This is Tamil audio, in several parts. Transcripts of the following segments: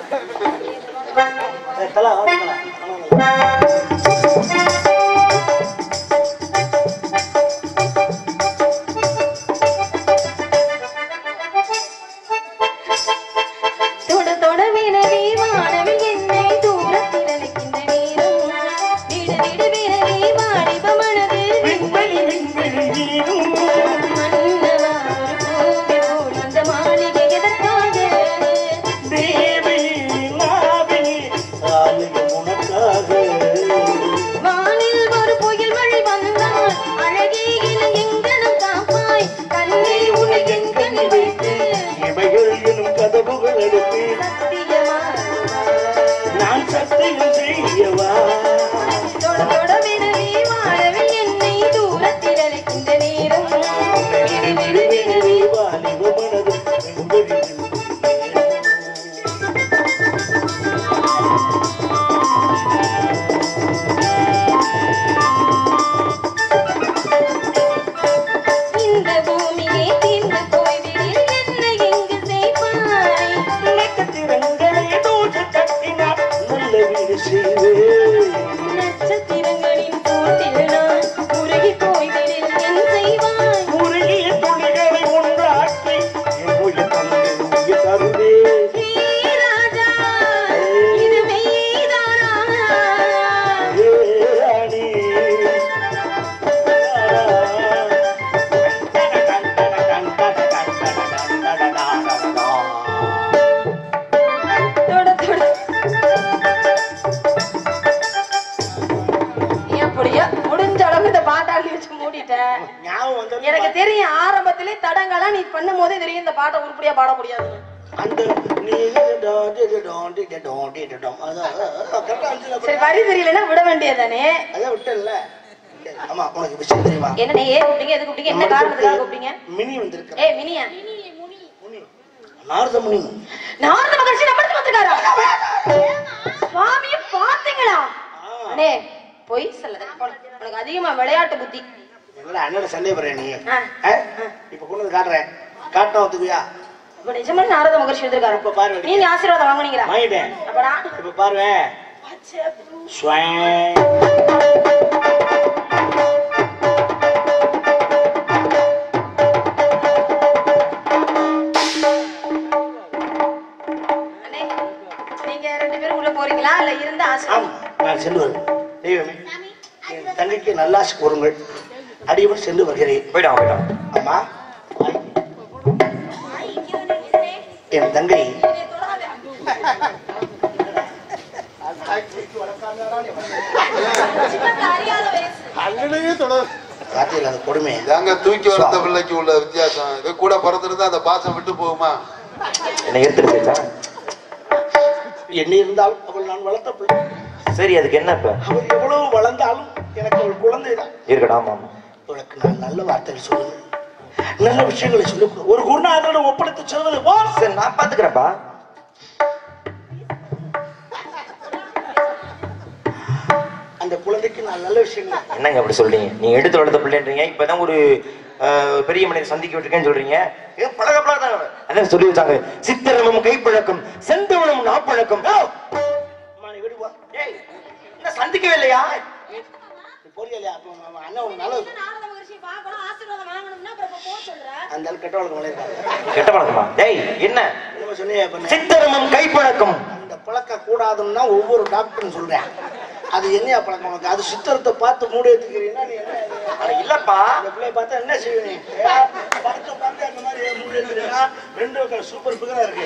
ஏய், தல, ஆடு தல. ஆமா. தொட தொடவெனவே வானவில் என்னை தூரத்தில் அழைக்கின்ற நேரம் விடு விடு விரவே வாலிப மனது விண்வெளி, விண்வெளி நீரும். மன்னவா ஒரு கோவில் போல் இந்த மாளிகை எதற்காக தேவி, நாவி, ஆலயம் உனக்காக. வானில் ஒரு புயல் மழை வந்தால் அழகே என எங்கனம் காப்பாய் கண்ணை உன்னை எங்கனில் வைத்து இவைகள் எனும் கதவுகள் எடுத்து சத்தியமா நான் சத்தியம் செய்யவா தொட தொடவெனவே வானவில் என்னை தூரத்தில் அழைக்கின்ற நேரம் விடு விடு விரவே வாலிப மனது விண்வெளி, விண்வெளி இந்த பூமியே தீர்ந்து போய்விடில் என்னை எங்கு செய்வாய் நட்சத்திரங்களை தூசு தட்டினார் நல்ல வீடு செய்வேன் நட்சத்திரங்களின் கூட்டில் நான் உருகி போய்விடில் என் செய்வாய் உருகிய துளிகளை ஒன்றாக்கி என் உயிர் தந்து உயிர் தருவே ஹே ராஜா இது மெய்தானா ஏ ராணி. தொட தொட எப்படியோ முடிஞ்ச அளவுக்கு இந்த பாட்டாளி வச்சு மூடிட்டேன் ஞாபகம் வந்தது. எனக்கு தெரியும் ஆரம்பத்திலே தடங்கலாம் நீ பண்ணும் போதே தெரியும் இந்த பாட்டை உருப்படியா பாட முடியாது அந்த நீ டோன் டி டோன் டி டோன் டி டோன் அதான் அதான் கரெக்டா இருந்துச்சுல சரி அப்புறம். வரி தெரியலன்னா விட வேண்டியதுதானே அதான் விட்டேன்ல ஆமா உனக்கு விஷயம் தெரியுமா என்ன ஏ கூப்பிட்டீங்க எது கூப்பிட்டீங்க என்ன காரணத்துக்காக கூப்பிட்டீங்க மினி வந்திருக்க ஏ மினியா முனி நாரத முனி நாரத மகர்ஷி நம்மளுக்கு வந்திருக்காரா சுவாமிய பாத்தீங்களா ஆ. அண்ணே பொய் சொல்லத உனக்கு அதிகமா விளையாட்டு புத்தி என்னடா அண்ணன் சண்டை போடுற நீ ஆ. ஆ? இப்ப கொண்டு வந்து காட்டுறேன் காட்டினா ஒத்துக்குவியா இப்ப நிஜமா நாரத மகர்ஷி வந்திருக்காரு இப்ப பாரு நீங்க ஆசீர்வாதம் வாங்குனீங்களா வாங்கிட்டேன் அப்படா இப்ப பாருவேன் ஸ்வாங். அண்ணே நீங்க ரெண்டு பேரும் உள்ள போறீங்களா இல்ல இருந்து ஆம் ஆசீர்வாதம் நான் சென்று வருவேன் தெய்வமே என் தங்கைக்கு நல்லாசி கூறுங்கள் அடியவன் சென்று வருகிறேன் போயிட்டான் போயிட்டான் அம்மா என் தங்கை காத்தியில் அது கொடுமை இதாங்க தூக்கி வளர்த்த பிள்ளைக்கு உள்ள வித்தியாசம் இது கூட பிறந்திருந்தா அந்த பாசம் விட்டு போகுமா என்ன எடுத்துட்டு போயிட்டா என்ன இருந்தாலும் அவள் நான் வளர்த்த பிள்ளை சரி அதுக்கு என்ன இப்ப அவள் எவ்வளவு வளர்ந்தாலும் எனக்கு அவள் குழந்தை தான் இருக்கட்டும் ஆமா ஆமா அவளுக்கு நான் நல்ல வார்த்தைகள் சொல்லுங்கள் நல்ல விஷயங்களை சொல்லுங்க ஒரு குருநாதரிடம் ஒப்படைத்து சொல்வது போ சரி நான் பாத்துக்கிறேன்ப்பா அந்த குழந்தைக்கு நான் நல்ல விஷயங்கள் என்னங்க அப்படி சொல்றீங்க நீங்க எடுத்து வளர்த்த பிள்ளைன்றீங்க இப்பதான் ஒரு ஆஹ், பெரிய மனிதன் சந்திக்க விட்டுருக்கேன்னு சொல்றீங்க இது பழக பழக அதான் சொல்லி வச்சாங்க சித்திரமும் கைப்பழக்கம் செந்தவனும் நாப்பழக்கம் ஓ! அம்மா, நீ வீடு போ ஏய், என்ன சந்திக்கவே இல்லையா நீ போறியா இல்லையா அப்போ அவன் அண்ணன் உனக்கு நல்லது நாரத மகர்ஷி பார்க்கணும் ஆசீர்வாதம் வாங்கணும்னா அப்புறம் இப்ப போக சொல்ற அந்த ஆள் கெட்ட வழக்கம் விளையாடுறாங்க கெட்ட பழக்கமா டேய் என்ன என்னமோ சொன்னியே பண்ண சித்திரமும் கைப்பழக்கம் அந்த பழக்கம் கூடாதுன்னா ஒவ்வொரு டாக்டரும் சொல்றேன் அது என்னையா பழக்கம் உனக்கு அது சித்திரத்தை பார்த்து மூடி எடுத்துக்கிறீங்கன்னா நீ என்ன இது? அட இல்லப்பா அந்த பிள்ளைய பார்த்தா என்ன செய்வ நீ ஏ, படத்தை பார்த்து அந்த மாதிரி மூடி எடுத்துக்கிறீங்கன்னா ரெண்டு சூப்பர் பிகரா இருக்கு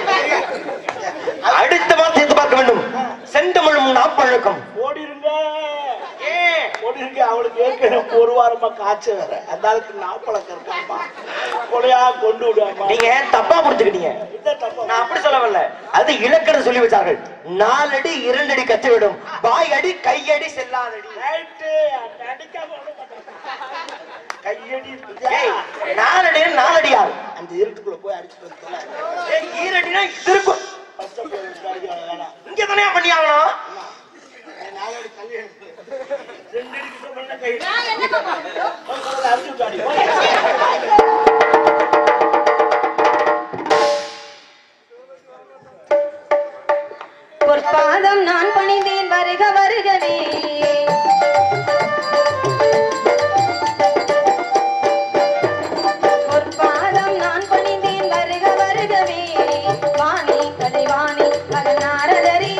அடுத்த வார்த்தை எதிர்பார்க்க வேண்டும் செந்தமிழும் நாப்பழக்கம் ஓடிருங்க ஏன் ஓடிருங்க அவளுக்கு ஏற்கனவே ஒரு வாரமா காய்ச்சல் வேற அந்த ஆளுக்கு நாப்பழக்கம் இருக்காமா கொலையா கொண்டு விடாமா நீங்க தப்பா புரிஞ்சுக்கிட்டீங்க என்ன தப்பா நான் அப்படி சொல்ல வரல அது இலக்கணம் சொல்லி வச்சார்கள் நாலடி இரண்டடி கத்துவிடும் வாய் அடி கையடி செல்லாதடி ரைட்டு, அந்த அடிக்காம விட மாட்டான். கையடி இருக்குதா? ஏய், நாலடி நாலடியா அந்த இருட்டுக்குள்ள போய் அடிச்சுட்டு வந்து தொலை. ஏய், ஈரடினா இது இருக்கும் பச்சை பிள்ளை வச்சு அடிக்க வேணாம். இங்க தானே பண்ணி ஆகணும் என் நாலடி தள்ளி இருக்கு. ரெண்டு அடிக்கு பண்ண கை. போய் முதல்ல அடிச்சு விட்டு அடி. போய். பொற்பாதம் நான் பணிந்தேன் வருக வருகவே பொற்பாதம் நான் பணிந்தேன் வருக வருகவே வாணி கலைவாணி மகன் நாரதரே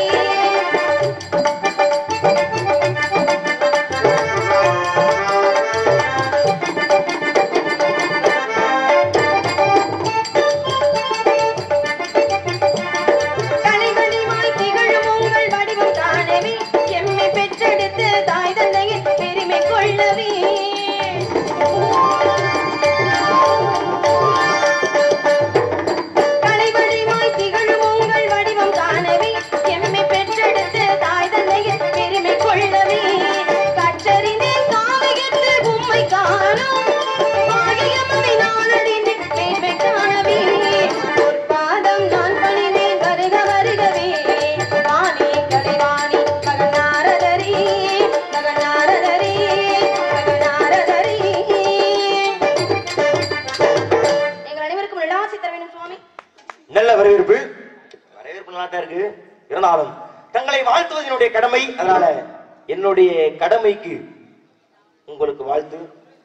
கலைவடிவாய் திகழும் உங்கள் வடிவம் காணவே எம்மை பெற்றெடுத்து தாய் தந்தையின் பெருமை கொள்ளவே கலைவடிவாய் திகழும் உங்கள் வடிவம் காணவே எம்மை பெற்றெடுத்து தாய் தந்தையின் பெருமை கொள்ளவே கற்றறிந்தேன் காவியத்து உம்மை காணும் பாகியமனை நான் அறிந்தேன் மேன்மை காணவே பொற்பாதம் நான் பணிந்தேன் வருக வருகவே வாணி கலைவாணி மகன் நாரதரே மகன் நாரதரே மகன் நாரதரே எங்கள் அனைவருக்கும் நல்லாசி தர வேண்டும் சுவாமி நல்ல வரவேற்பு வரவேற்பு நல்லா தான் இருக்கு இருந்தாலும் தங்களை வாழ்த்துவது என்னுடைய கடமை அதனால என்னுடைய கடமைக்கு உங்களுக்கு வாழ்த்து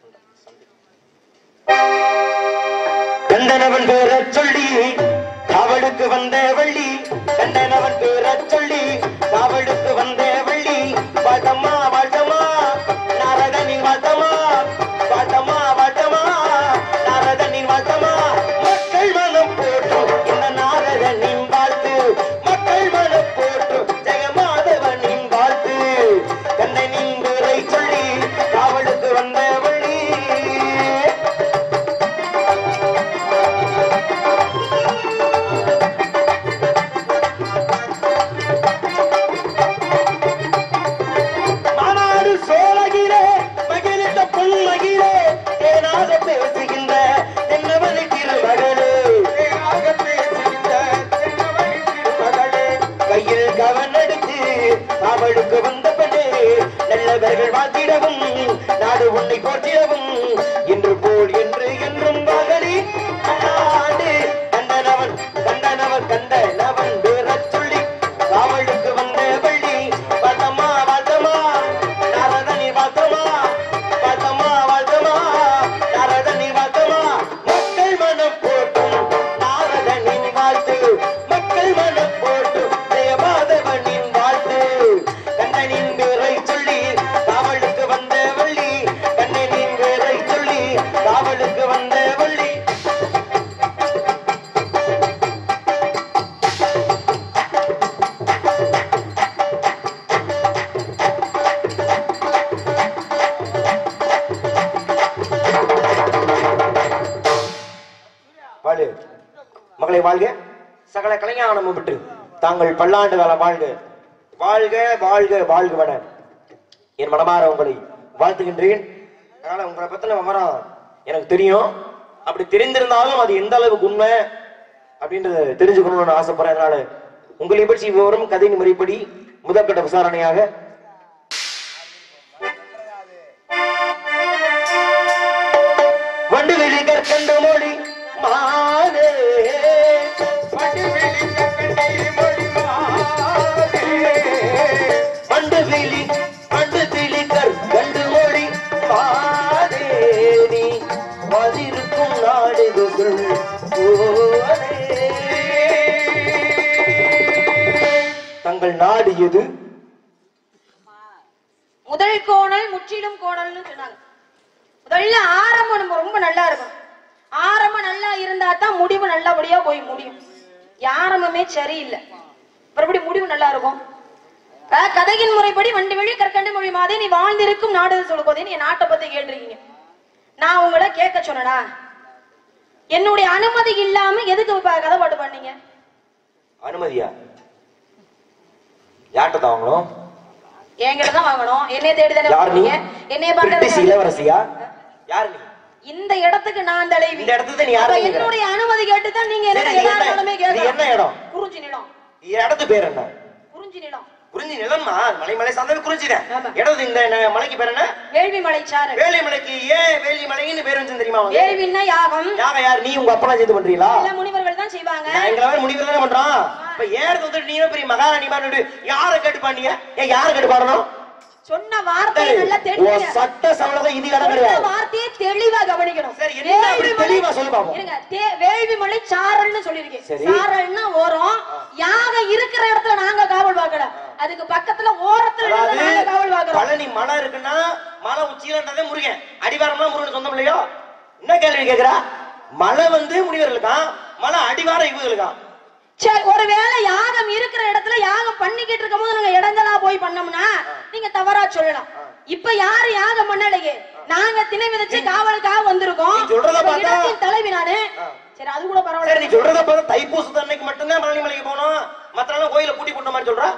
கண்டனவன் பேரச் சொல்லி காவலுக்கு வந்த வள்ளி கண்டனவன் பேரச் சொல்லி காவலுக்கு வந்த வள்ளி வாழ்த்தம்மா வாழ்த்தம்மா நாரதனின் வாழ்த்தம்மா வாழ்த்தம்மா வாழ்த்தம்மா நாரதனின் வாழ்த்தம்மா மக்கள் மனம் போற்றும் இந்த நாரதனின் வாழ்த்து மக்கள் மனம் போற்றும் ஜெயமாதவனின் வாழ்த்து கண்ணனின் பேரை சொல்லி காவலுக்கு வந்த வள்ளி மாநாடு சோழகிலே மகிழ்ந்த பொன்மகிழே தேனாக பேசுகின்ற தென்னவழி திருமகளே தேனாக பேசுகின்ற தென்னவழி திருமகளே கையில் கவனெடுத்து அவளுக்கு வந்த பெண்ணே நல்லவர்கள் வாழ்த்திடவும் நாடு உன்னை போற்றிடவும் இன்று போல் என்று என்றும் மகளி ஆண்டு கண்டனவன் கண்டனவன் கண்டனவன் பேரச் சொல்லி காவலுக்கு வந்த வள்ளி வாழ்த்தம்மா வாழ்த்தம்மா நாரதனி வாழ்த்தம்மா வாழ்த்தம்மா வாழ்த்தம்மா நாரதனி வாழ்த்தம்மா மக்கள் மனம் போட்டும் நாரதனின் வாழ்த்து மக்கள் மனம் போட்டும் ஜெயமாதவனின் வாழ்த்து கண்ணனின் பேரை சொல்லி காவலுக்கு வந்த வள்ளி கண்ணனின் பேரை சொல்லி காவலுக்கு வந்த வள்ளி வாழ்க மகளை வாழ்க சகல கலைஞானம் விட்டு தாங்கள் பல்லாண்டு காலம் வாழ்க வாழ்க வாழ்க வாழ்கவன என் மனமார உங்களை வாழ்த்துகின்றேன் அதனால உங்களை பத்தின விவரம் எனக்கு தெரியும் அப்படி தெரிந்திருந்தாலும் அது எந்த அளவுக்கு உண்மை அப்படின்றத தெரிஞ்சுக்கணும்னு ஆசைப்படுறேன் அதனால உங்களை பற்றி விவரம் கதையின் முறைப்படி முதற்கட்ட விசாரணையாக வண்டு வெளி கற்கண்டு மொழி மானே வண்டு வெளி கற்கண்டு மொழி மானே வண்டு வெளி வண்டு வெளி கற்கண்டு மொழி மானே நீ மதிருக்கும் நாடுகள் தங்கள் நாடு எது முதல் கோணல் முற்றிலும் கோணல்னு சொன்னாங்க முதல்ல ஆரம்பம் நம்ம ரொம்ப நல்லா இருக்கும் ஆரம்பம் நல்லா இருந்தா தான் முடிவு நல்லபடியா போய் முடியும் ஆரம்பமே சரியில்லை மறுபடி முடிவு நல்லா இருக்கும் அஹ் கதையின் முறைப்படி வண்டி வழி கற்கண்டு மொழி மாதே நீ வாழ்ந்திருக்கும் நாடு சொல்லும்போதே நீ நாட்டை பத்தி கேட்டிருக்கீங்க நான் உங்களை கேட்க சொன்னனா என்னுடைய அனுமதி இல்லாம எதுக்கு இப்ப கதை பாட்டு பண்ணீங்க அனுமதியா யார்கிட்ட தான் வாங்கணும் என்கிட்ட தான் வாங்கணும் என்னைய தேடி தானே யார் நீ வாங்குனீங்க என்னைய பிரிட்டிஷ் பார்க்க இளவரசியா யார் நீ இந்த இடத்துக்கு நான் தலைவி இந்த இடத்துக்கு நீ யாரு அப்ப கேக்குற? என்னுடைய அனுமதி கேட்டு தான் நீங்க சரி, என்ன இது எல்லா என்ன- நாளுமே இது என்ன கேட்கலாம் இடம் குறிஞ்சி நிலம் இடத்து பேர் என்ன குறிஞ்சி நிலம் குறிஞ்சி நிலம்மா மலை மலை சார்ந்தது குறிஞ்சிதான் ஆமா. இடது இந்த ந- மலைக்கு பேர் என்ன வேள்வி மலை சாரல் வேலி மலைக்கு ஏன் வேலி மலைன்னு பேர் வந்து தெரியுமா உனக்கு? வேள்வின்னா யாகம் யாக யார் நீ உங்க அப்பனா சேர்ந்து பண்றீங்களா இல்ல முனிவர்கள் முனிவர்கள் தான் செய்வாங்க நான் எங்களை மாதிரி முனிவர் தானே பண்றோம் இப்ப ஏறது வந்து நீங்க பெரிய மகாராணி மாதிரி யாரை கேட்டு பாண்டீங்க ஏன் யாரை கேட்டு பாடணும் சொன்ன வார்த்தையை நல்லா உன் தெளிவுங்க சட்ட சவளத்தை இது இடம் சொன்ன கிடையாது வார்த்தையை தெளிவா கவனிக்கணும் சரி, என்ன அப்படி வேள்விமலை- தெளிவா சொல்லு பாப்போம். இருங்க தே- வேள்விமலை சாரல்னு சொல்லிருக்கேன் சரி. சாரல்னா ஓரம் யாகம் இருக்கிற இடத்துல நாங்க காவல் பார்க்கல அதுக்கு பக்கத்துல ஓரத்துல இருந்து நாங்க காவல் அதாவது பார்க்கிறோம் பழனி மலை இருக்குன்னா மலை உச்சியிலன்றதே முருகன் அடிவாரம்லாம் முருகன் சொந்தம் இல்லையோ என்ன கேள்வி கேக்குறா மலை வந்து முனிவர்களுக்கான் மலை அடிவாரம் இவங்களுக்கான் சரி ஒருவேளை யாகம் இருக்கிற இடத்துல யாகம் பண்ணிக்கிட்டு இருக்கும் போது நாங்க இடங்களா போய் பண்ணோம்னா நீங்க தவறா சொல்லலாம் இப்ப யாரு யாகம் பண்ணலையே நாங்க திணை விதைச்சு காவலுக்காக வந்திருக்கோம் நீ சொல்றத இப்ப பார்த்தா- இடத்தின் தலைவி நானு சரி அது கூட சரி நீ பரவாயில்ல சொல்றத பார்த்தா தைப்பூசத்து அன்னைக்கு மட்டும்தான் பழனி மலைக்கு போகணும் மத்த நாளும் கோயில கூட்டி போட்ட மாதிரி சொல்றா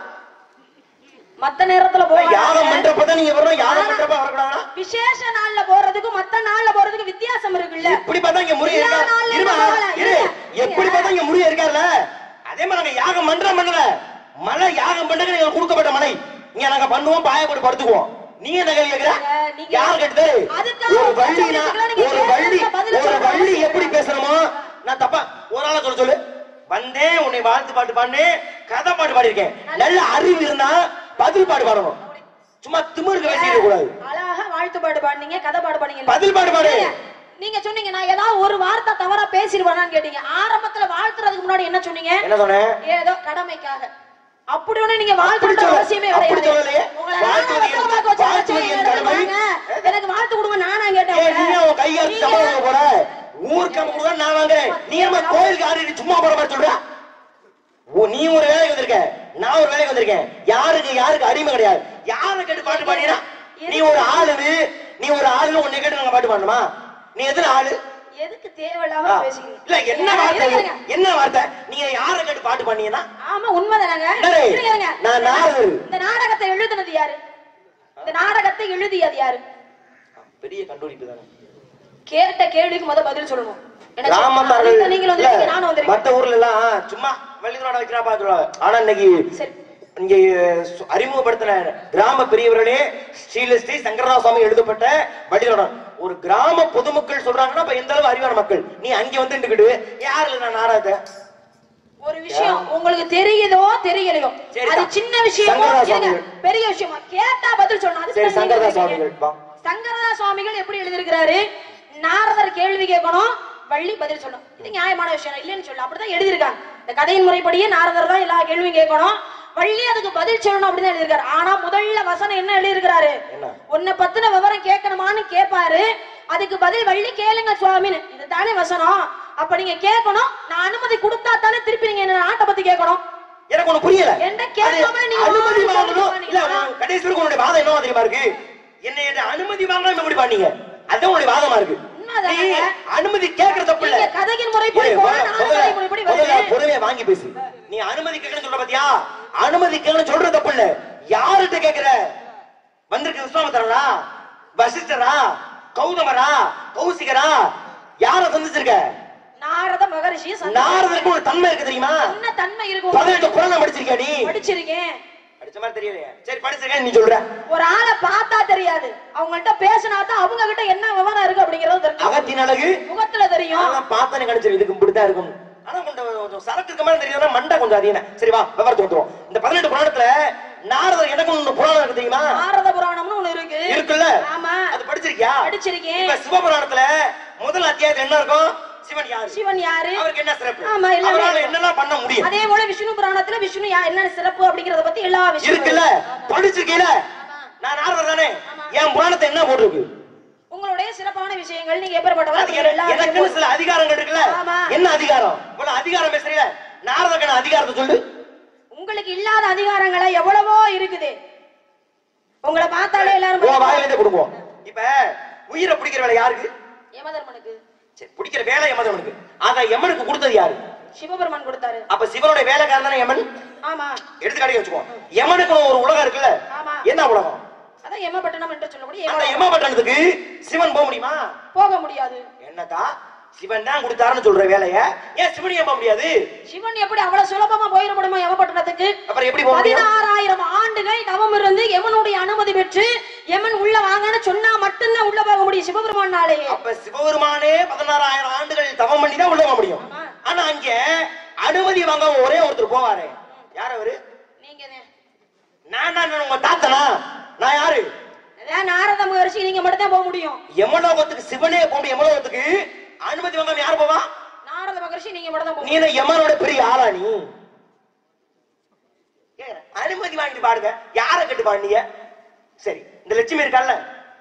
மத்த நேரத்துல யாகம் போவாங்க பண்றப்பதான் நீங்க வரணும் யாகம் பண்றப்ப வரக்கூடாதா விசேஷ நாள்ல போறதுக்கும் மத்த நாள்ல போறதுக்கு வித்தியாசம் இருக்குல்ல எப்படி பார்த்தா இங்க முறிய எல்லா இருக்கா நாள்லயும் இருமா பரவாயில்ல. இரு இல்ல. எப்படி பார்த்தா இங்க முறிய இருக்கார்ல அதே மாதிரி நாங்க யாகம் பண்ற பண்ணல மலை யாகம் பண்றதுக்கு நீங்க கொடுக்கப்பட்ட மலை இங்க நாங்க பண்ணுவோம் பாய போட்டு படுத்துக்குவோம் நீங்க என்ன கேள்வி கேக்குற நீங்க- யார் கேட்டது அதுக்காக ஒரு ஒரு வள்ளினா கேள்விக்கெல்லாம் நீங்க ஒரு வள்ளி கேட்கறதுக்கு பதில் ஒரு சொல்லுங்க. வள்ளி எப்படி பேசணுமோ நான் தப்பா ஒரு ஆளா சொல்ல சொல்லு வந்தேன் உன்னை வாழ்த்து பாட்டு பாடு கதை பாட்டு பாடியிருக்கேன் நல்ல அறிவு இருந்தா பதில் பாட்டு பாடணும் சும்மா திமிருக்கு பேசிக்க கூடாது அழகா வாழ்த்து பாடு பாடுனீங்க கதை பாடு பாடுங்க பதில் பாடு பாடு நீங்க சொன்னீங்க நான் ஏதாவது ஒரு வார்த்தை தவறா பேசிடுவானான்னு கேட்டீங்க ஆரம்பத்துல வாழ்த்துறதுக்கு முன்னாடி என்ன சொன்னீங்க என்ன சொன்னேன் ஏதோ கடமைக்காக அப்படி ஒண்ணு நீங்க அப்படி வாழ்த்து சொல்ல- அவசியமே அப்படி கிடையாது சொல்லலையே. உங்களை வாழ்த்துவது நானா வசமா வச்சு வாழ்த்துவது அழைச்சேன், என் எனக்கு கடமை. வாங்க. எனக்கு வாழ்த்து கொடுங்க நானா ஏன் கேட்டேன் நீ உன் கையால் நீங்க- சம்பளம் வாங்க போற ஊருக்கு அம்மா கூட நான் வாங்குறேன் நீ நம்ம கோயிலுக்கு ஆடி சும்மா போற மாதிரி சொல்ற ஓ நீ ஒரு வேலைக்கு வந்திருக்க நான் ஒரு வேலைக்கு வந்திருக்கேன் யாருக்கு யாருக்கு அடிமை கிடையாது யாரை கேட்டு பாட்டு பாடினா நீ ஒரு ஆளுன்னு நீ ஒரு ஆளுன்னு உன்னை கேட்டு நாங்க பாட்டு பாடணுமா நீ எதுல ஆளு எதுக்கு ஆ. தேவையில்லாம பேசுறீங்க இல்ல என்ன இருங்க, வார்த்தை இது? இருங்க. என்ன வார்த்தை நீங்க யாரை கேட்டு பாட்டு பாடினீங்கன்னா ஆமா உண்மைதானங்க என்னடே? இருங்க, இருங்க. நான் நாரதர். இந்த நாடகத்தை எழுதுனது யாரு இந்த நாடகத்தை எழுதியது யாரு பெரிய கண்டுபிடிப்பு தானே கேட்ட கேள்விக்கு முத பதில் சொல்லணும் என்ன சொல்றீங்க? கிராமத்தார்கள் அதுக்கு நீங்களும் வந்திருக்கீங்க நானும் வந்திருக்கேன் மத்த ஊர்ல எல்லாம் சும்மா வள்ளிதரோட வைக்கிறா பாத்துருவாங்க ஆனா இன்னைக்கு சரி இங்க சு- அறிமுகப்படுத்தின கிராம பெரியவர்களே ஸ்ரீல ஸ்ரீ சங்கரநாத சுவாமி எழுதப்பட்ட வள்ளிதரோடன் ஒரு கிராம பொதுமக்கள் சொல்றாங்கன்னா அப்ப எந்த அளவு அறிவான மக்கள் நீ அங்க வந்து நின்னுக்கிட்டு யாருல நான் நாடகத்தை ஒரு விஷயம் உங்களுக்கு தெரியுதோ தெரியலையோ சரி, அது தான். சின்ன விஷயமோ சங்கரதாஸ் இருங்க, சுவாமிகள். பெரிய விஷயமா கேட்டா பதில் சொல்லணும் அதுக்கு சரி தான் நீங்க சங்கரதாஸ் கேட்டீங்க. சுவாமிகள் வா சங்கரதா சுவாமிகள் எப்படி எழுதியிருக்கிறாரு நாரதர் கேள்வி கேட்கணும் வள்ளி பதில் சொல்லணும் இது நியாயமான விஷயம் இல்லைன்னு சொல்லு அப்படிதான் எழுதியிருக்காங்க இந்த கதையின் முறைப்படியே நாரதர் தான் எல்லா கேள்வியும் கேட்கணும் வள்ளி அதுக்கு பதில் சொல்லணும் அப்படின்னு எழுதியிருக்காரு ஆனா முதல்ல வசனம் என்ன எழுதியிருக்கிறாரு என்ன? உன்னை பத்தின விவரம் கேட்கணுமான்னு கேட்பாரு அதுக்கு பதில் வள்ளி கேளுங்க சுவாமின்னு இதுதானே வசனம் அப்ப நீங்க கேட்கணும் நான் அனுமதி கொடுத்தா தானே திருப்பி நீங்க என்ன நாட்டை பத்தி கேட்கணும் எனக்கு ஒண்ணு புரியல என்கிட்ட கேட்காம அது நீங்க அனுமதி வாங்க வாங்கணும் சொல்லுங்க. இல்ல நான் கடைசி வரைக்கும் உன்னுடைய வாதம் என்ன தெரியுமா இருக்கு என்னை என்ன அனுமதி வாங்காம எப்படி பண்ணீங்க அதான் உன்னுடைய வாதமா இருக்கு உண்மைதானே? நீ அனுமதி கேட்கற தப்பு இல்ல நீங்க கதையின் முறைப்படி இரு, போனா முதல்ல- நானும் முதல்ல- கதை முறைப்படி முதல்ல வருவேன் பொறுமையா வாங்கி பேசு நீ அனுமதி கேட்கணும் சொல்ற பாத்தியா அனுமதி கேட்கணும் சொல்ற தப்பு இல்ல யாருகிட்ட கேக்குற வந்திருக்க விஸ்வாமித்திரரா வசிஷ்டரா கௌதமரா கௌசிகரா யார சந்திச்சிருக்க நாரத மகரிஷிய நாரதருக்கு ஒரு தன்மை இருக்கு தெரியுமா என்ன தன்மை இருக்கும் பதினெட்டு புராணம் படிச்சிருக்கியா நீ படிச்சிருக்கேன் படிச்ச மாதிரி தெரியலையே சரி படிச்சிருக்கேன் நீ சொல்ற ஒரு ஆளை பார்த்தா தெரியாது அவங்கள்ட்ட பேசினா தான் அவங்க கிட்ட என்ன விவரம் இருக்கு அப்படிங்கறது தெரியும் அகத்தின் அழகு முகத்துல தெரியும் அதெல்லாம் பார்த்தா கணிச்சிரு இதுக்கு இப்படித்தான் இருக்கும் ஆனா கொஞ்சம் கொஞ்சம் சரக்கு இருக்க மாதிரி தெரியுதுன்னா மண்டை கொஞ்சம் அதிகம் சரி வா விவரத்தை வந்துருவோம் இந்த பதினெட்டு புராணத்துல நாரதர் எனக்கு ஒண்ணு புராணம் இருக்கு தெரியுமா நாரத புராணம்னு ஒண்ணு இருக்கு இருக்குல்ல ஆமா அது படிச்சிருக்கியா படிச்சிருக்கேன் இப்ப சிவபுராணத்துல முதல் அத்தியாயத்துல என்ன இருக்கும் சிவன் யாரு சிவன் யாரு அவருக்கு என்ன சிறப்பு ஆமா, எல்லாமே அவரால இருக்கு. என்னெல்லாம் பண்ண முடியும் அதே போல விஷ்ணு புராணத்துல விஷ்ணு யா- என்ன சிறப்பு அப்படிங்கறத பத்தி எல்லா விஷயம் இருக்குல்ல படிச்சிருக்கீல நான் நாரதர் தானே என் புராணத்தை என்ன போட்டிருக்கு உங்களுடைய சிறப்பான விஷயங்கள் நீங்க எப்பேற்பட்டவங்க அது அப்படிங்கிற எல்லா எனக்கு- எனக்குன்னு விஷயமும் சில அதிகாரங்கள் இருக்குல்ல ஆமா. என்ன அதிகாரம் இவ்வளவு அதிகாரம் பேசுறீங்க நாரதக்கான அதிகாரத்தை சொல்லு உங்களுக்கு இல்லாத அதிகாரங்களா எவ்வளவோ இருக்குது உங்களை பார்த்தாலே எல்லாரும் உன் வாயிலிருந்தே கொடுப்போம் இப்ப உயிரை பிடிக்கிற வேலை யாருக்கு யமதர்மனுக்கு சரி, பிடிக்கிற வேலை யமதவனுக்கு ஆக யமனுக்கு கொடுத்தது யாரு சிவபெருமான் கொடுத்தாரு அப்ப சிவனுடைய வேலைக்காரன் தானே யமன் ஆமா எடுத்துக்காட்டி வச்சுக்கோ யமனுக்கு ஒரு உலகம் இருக்குல்ல ஆமா. என்ன உலகம் அதான் யமபட்டணம் என்று சொல்லக்கூடிய அந்த யம- யமபட்டணத்துக்கு சிவன் போக முடியுமா போக முடியாது என்னக்கா சிவன் தான் கொடுத்தாருன்னு சொல்ற வேலைய ஏன் சிவன் ஏன் போக முடியாது சிவன் எப்படி அவ்வளவு சுலபமா போயிட முடியுமா யமபட்டணத்துக்கு அப்புறம் எப்படி போக முடியும் பதினாறாயிரம் ஆண்டுகள் தவம் இருந்து யமனுடைய அனுமதி பெற்று யமன் உள்ள வாங்கன்னு சொன்னா மட்டும்தான் உள்ள போக முடியும் சிவபெருமானாலே அப்ப சிவபெருமானே பதினாறாயிரம் ஆண்டுகள் தவம் பண்ணி தான் உள்ள போக முடியும் ஆமா. ஆனா அங்க அனுமதி வாங்க ஒரே ஒருத்தர் போவாரு யார் அவரு நீங்க நான் தான் உங்க தாத்தனா நான் யாரு அதான் நாரத மகரிஷி நீங்க மட்டும் தான் போக முடியும் யமலோகத்துக்கு சிவனே போக முடியும் யமலோகத்துக்கு அனுமதி வாங்காம யார் போவா நாரத மகரிஷி நீங்க மட்டும் தான் போக நீ என்ன யமனோட பெரிய ஆளா நீ கேக்குறேன். அனுமதி வாங்கிட்டு பாடுங்க யார கட்டு பாடுனீங்க சரி இந்த லட்சுமி இருக்கால்ல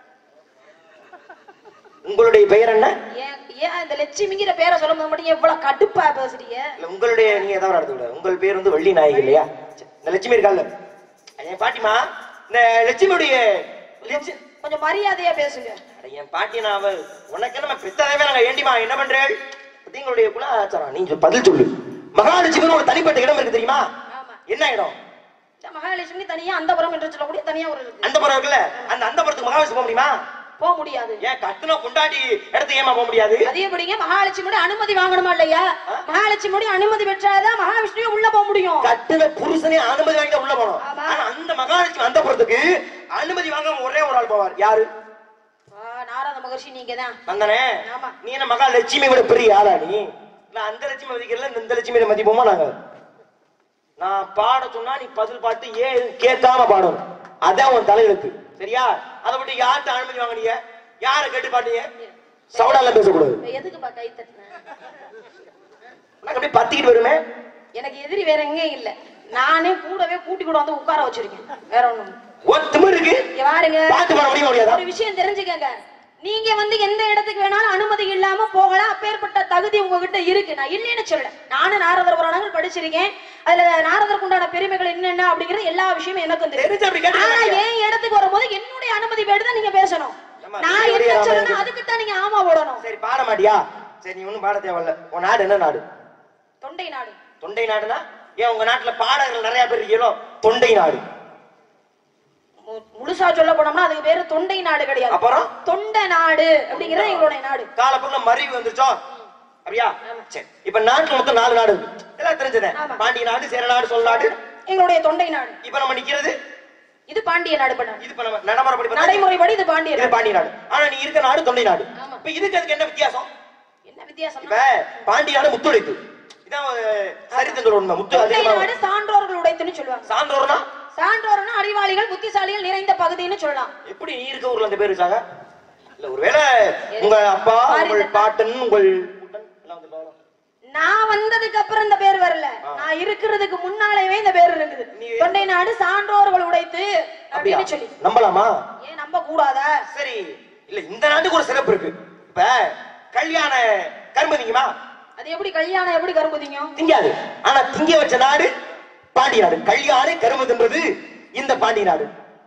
உங்களுடைய பெயர் என்ன ஏன் ஏன் இந்த லட்சுமிங்கிற பேரை சொல்லும்போது மட்டும் எவ்வளவு கடுப்பா பேசுறீங்க இல்ல உங்களுடைய நீங்க எதாவது நடத்த கூடாது உங்கள் பேர் வந்து வள்ளி நாயகி இல்லையா சரி, இந்த லட்சுமி இருக்கால்ல என் பாட்டிமா இந்த லட்சுமியுடைய லட்சு- கொஞ்சம் மரியாதையா பேசுங்க அட, என் பாட்டி நான் அவ உனக்கு என்ன பெத்ததவே நாங்க ஏண்டிமா என்ன பண்றேன் உங்களுடைய குலாச்சாரம் நீ சொல், பதில் சொல்லு மகாலட்சுமி ஒரு தனிப்பட்ட இடம் இருக்கு தெரியுமா ஆமா என்ன இடம் இந்த மகாலட்சுமி தனியா அந்தபுரம் என்று சொல்லக்கூடிய தனியா ஒரு இருக்கு அந்த புறம் இருக்குல்ல அந்த அந்த புறத்துக்கு மகாலட்சுமி போக முடியுமா போக முடியாது ஏன் கட்டுன கொண்டாடி இடத்துக்கு ஏமா போக முடியாது அதே படிங்க மகாலட்சுமியோட அனுமதி வாங்கணுமா இல்லையா மகாலட்சுமியோட அனுமதி பெற்றாதான் மகாவிஷ்ணுவே உள்ள போக முடியும் கட்டுன புருஷனே அனுமதி வாங்கிட்டு உள்ள போனோம் ஆமா. ஆனா அந்த மகாலட்சுமி அந்த புறத்துக்கு அனுமதி வாங்காம ஒரே ஒரு ஆள் போவார் யாரு ஆ, நாரத மகர்ஷி நீங்க தான் வந்தனே ஆமா. நீ என்ன மகாலட்சுமி விட பெரிய ஆளா நீ நான் அந்த லட்சுமி மதிக்கிறல இந்த லட்சுமி மதிப்போமா நாங்க நான் பாட சொன்னா நீ பதில் பாட்டு ஏன் கேட்காம பாடணும் அதான் உன் தலையெழுத்து சரியா அதை விட்டு யார்கிட்ட அனுமதி வாங்கினீங்க யாரை கேட்டு பாட்டீங்க சவுடால பேசக்கூடாது எதுக்குப்பா கை தட்டின உனக்கு அப்படியே பத்திக்கிட்டு வருமே எனக்கு எதிரி வேற எங்கேயும் இல்ல நானே கூடவே கூட்டி கூட வந்து உட்கார வச்சிருக்கேன் வேற ஒண்ணும் ஒரு திமிரு இருக்கு இங்க பாருங்க பாட்டு பாட முடியுமா முடியாதா ஒரு விஷயம் தெரிஞ்சுக்கங்க நீங்க வந்து எந்த இடத்துக்கு வேணாலும் அனுமதி இல்லாம போகலாம் அப்பேற்பட்ட தகுதி உங்ககிட்ட இருக்கு நான் இல்லைன்னு சொல்லல நானும் நாரதர் புராணங்கள் படிச்சிருக்கேன் அதுல நாரதருக்கு உண்டான பெருமைகள் என்னென்ன அப்படிங்கிறது எல்லா விஷயமும் எனக்கும் தெரியும் தெரிஞ்சு அப்படி கேட்டு ஆனா பாருங்க. என் இடத்துக்கு வரும்போது என்னுடைய அனுமதி பேடு தான் நீங்க பேசணும் ஆமா, நான் நீங்க என்ன எப்படி சொல்லணும் ராமாயணம் அதுக்கு தான் நீங்க ஆமா போடணும் சரி பாட மாட்டியா சரி நீ ஒண்ணும் பாட தேவையில்ல உன் நாடு என்ன நாடு தொண்டை நாடு தொண்டை நாடுனா ஏன் உங்க நாட்டுல பாடகர்கள் நிறைய பேர் இருக்கீங்களோ தொண்டை நாடு மு- முழுசா சொல்ல போனோம்னா அதுக்கு பேரு தொண்டை நாடு கிடையாது அப்புறம் தொண்டை நாடு அப்படிங்கிறது எங்களுடைய நாடு காலப்போக்கில் மறிவு வந்துருச்சோ அப்படியா சரி இப்ப நாட்டுல மொத்தம் நாலு நாடு இருக்கு எல்லாம் தெரிஞ்சதே ஆமா. பாண்டிய நாடு சேர நாடு சொல் நாடு எங்களுடைய தொண்டை நாடு இப்ப நம்ம நிக்கிறது இது பாண்டிய நாடு இப்ப நாடு. இது இப்ப நம்ம நடைமுறைப்படி பார்த்தா நடைமுறைப்படி இது பாண்டிய இது நாடு பாண்டிய நாடு ஆனா நீ இருக்க நாடு தொண்டை நாடு ஆமா. இப்ப இதுக்கு அதுக்கு என்ன வித்தியாசம் என்ன வித்தியாசம் இப்ப பாண்டிய நாடு முத்துழைப்பு இதான் அஹ், சரித்திரத்தோட உண்மை முத்து தொண்டை அதிகமா நாடு சான்றோர்கள் உடைத்துன்னு சொல்லுவாங்க சான்றோர்னா சான்றோர்னா அறிவாளிகள் புத்திசாலிகள் நிறைந்த பகுதின்னு சொல்லலாம் எப்படி நீ இருக்க ஊர்ல அந்த பேர் வச்சாங்க இல்ல ஒருவேளை உங்க அப்பா உங்கள் பாட்டன் உங்கள் கூட்டன் எல்லாம் வந்துருப்பாங்களோ? நான் வந்ததுக்கு அப்புறம் இந்த பேர் வரல நான் இருக்கிறதுக்கு முன்னாலேவே இந்த பேர் இருக்குது நீ- தொண்டை நாடு சான்றோர்கள் உடைத்து அப்படியா அப்படின்னு சொல்லி நம்பலாமா ஏன் நம்ப கூடாதா சரி இல்ல இந்த நாட்டுக்கு ஒரு சிறப்பு இருக்கு இப்ப கல்யாண கரும்பு திங்குமா அது எப்படி கல்யாணம் எப்படி கரும்புதிங்க திங்காது ஆனா திங்க வச்ச நாடு பாண்டிய நாடு கல்யாண கரும்பு தின்றது இந்த பாண்டிய நாடு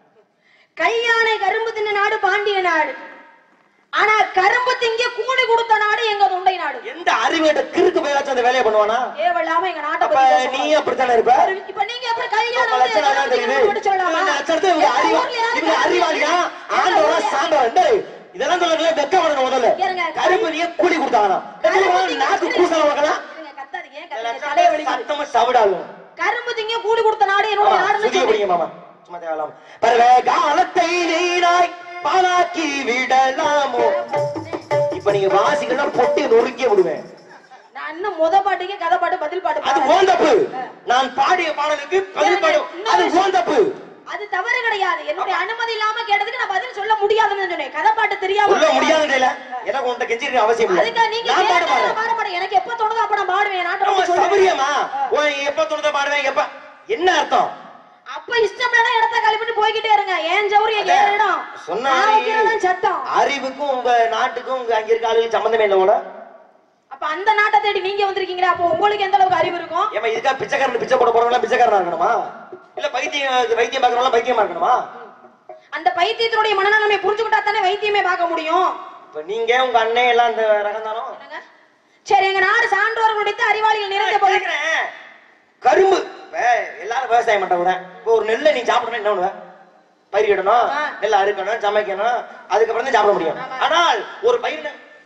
கல்யாண கரும்பு தின்ன நாடு பாண்டிய நாடு ஆனா கரும்பு திங்க கூடி கொடுத்த நாடு எங்க தொண்டை நாடு எந்த அறிவேட்ட கிறுக்கு போயாச்சும் அந்த வேலையை பண்ணுவானா தேவையில்லாம எங்க நாட்டை அப்ப பத்தி நீ பேசக்கூடாது. அப்படித்தானே இருப்ப ஒரு- இப்ப நீங்க எப்படி கல்யாணம் உங்க வந்து லட்சணம் என்ன கரும்பு தெரியுது? திங்கணும்னு மட்டும் சொல்லலாமா? உங்க லட்சணத்தை இவங்க எங்க அறிவா- ஊர்ல யாரு இவங்க கரும்பு அறிவாளியா? திங்க- ஆண்டவரா, எங்க ஊர்ல சான்றவரா? டேய், இதெல்லாம் சொல்றதுல வெட்கப்படணும் முதல்ல. இருங்க. கரும்பு நீ கூலி கொடுத்தாங்கண்ணா. கரும்பு எத்தனை திங்க- நாக்கு கூசல வைக்கலாம்? இருங்க, கத்தாதீங்க, இந்த கத்தாதீங்க, தலையை லட்சணத்தை வலிக்குது. சத்தமா சவுடாகும். கரும்பு திங்க கூடி கொடுத்த நாடு என்னுடைய ஆமா, நாடுன்னு சுதிய சொன்னேன். பிடிங்க மாமா. சும்மா தேவையில்லாம. பரவ காலத்தை நீராய் பாலாக்கி விடலாமோ இப்ப நீங்க வாசிக்கலாம் பொட்டி நொறுக்கிய விடுவேன் நான் இன்னும் முத பாட்டுக்கே கதை பாட்டு பதில் பாட்டு அது பாடுறேன். ஓன் தப்பு நான் பாடிய பாடலுக்கு பதில் பாடும் அது ஓன் தப்பு அது தவறு கிடையாது என்னுடைய அனுமதி இல்லாம கேட்டதுக்கு நான் பதில் சொல்ல முடியாதுன்னு சொன்னேன் கதை பாட்டு தெரியாம சொல்ல முடியாதுல எனக்கு உன்கிட்ட கெஞ்சிருக்க அவசியம் இல்ல அதுக்கு நீங்க நான் பாட கேட்டா பாடுறேன் நான் பாட மாட்டேன் எனக்கு எப்ப தோணுதோ அப்ப நான் பாடுவேன் நாட்டை ஆமா, பத்தி சொல்லுவேன். சௌகரியமா உன் எப்ப தோணுதா பாடுவேன் எப்ப என்ன அர்த்தம் அப்ப இஷ்டம் இல்லைன்னா இடத்த கழிப்பிட்டு போய்கிட்டே இருங்க ஏன் சௌரியம் அதான், ஏன் இடம் சொன்ன நான் மாதிரி வைக்கிறதுதான் சட்டம் அறிவுக்கும் உங்க நாட்டுக்கும் உங்க அங்க இருக்க ஆளுகளுக்கு சம்பந்தமே இல்ல போல அப்ப அந்த நாட்டை தேடி நீங்க வந்திருக்கீங்களா அப்போ உங்களுக்கு எந்த அளவுக்கு அறிவு இருக்கும் ஏமா இதுக்கா பிச்சைக்காரன் பிச்சை போட போறவங்க பிச்சைக்காரனா இருக்கணுமா இல்ல பைத்தியம் வைத்தியம் பாக்குறவங்க பைத்தியமா இருக்கணுமா அந்த பைத்தியத்தினுடைய மனநலமை புரிஞ்சுக்கிட்டா தானே வைத்தியமே பார்க்க முடியும் இப்ப நீங்க உங்க அண்ணன் எல்லாம் அந்த ரகம் தானோ என்னங்க? சரி எங்க நாடு சான்றோர்கள் உடைத்து அறிவாளிகள் நிறைந்த பகுதி கேக்குறேன். கரும்பு இப்ப எல்லாரும் விவசாயம் பண்றவங்க இப்போ ஒரு நெல்லை நீ சாப்பிடணும் என்ன பண்ணுவ பயிரிடணும் ஆ. நெல் அறுக்கணும் சமைக்கணும் அதுக்கப்புறம் தான் சாப்பிட முடியும் ஆமா. ஆனால் ஒரு பயிரிட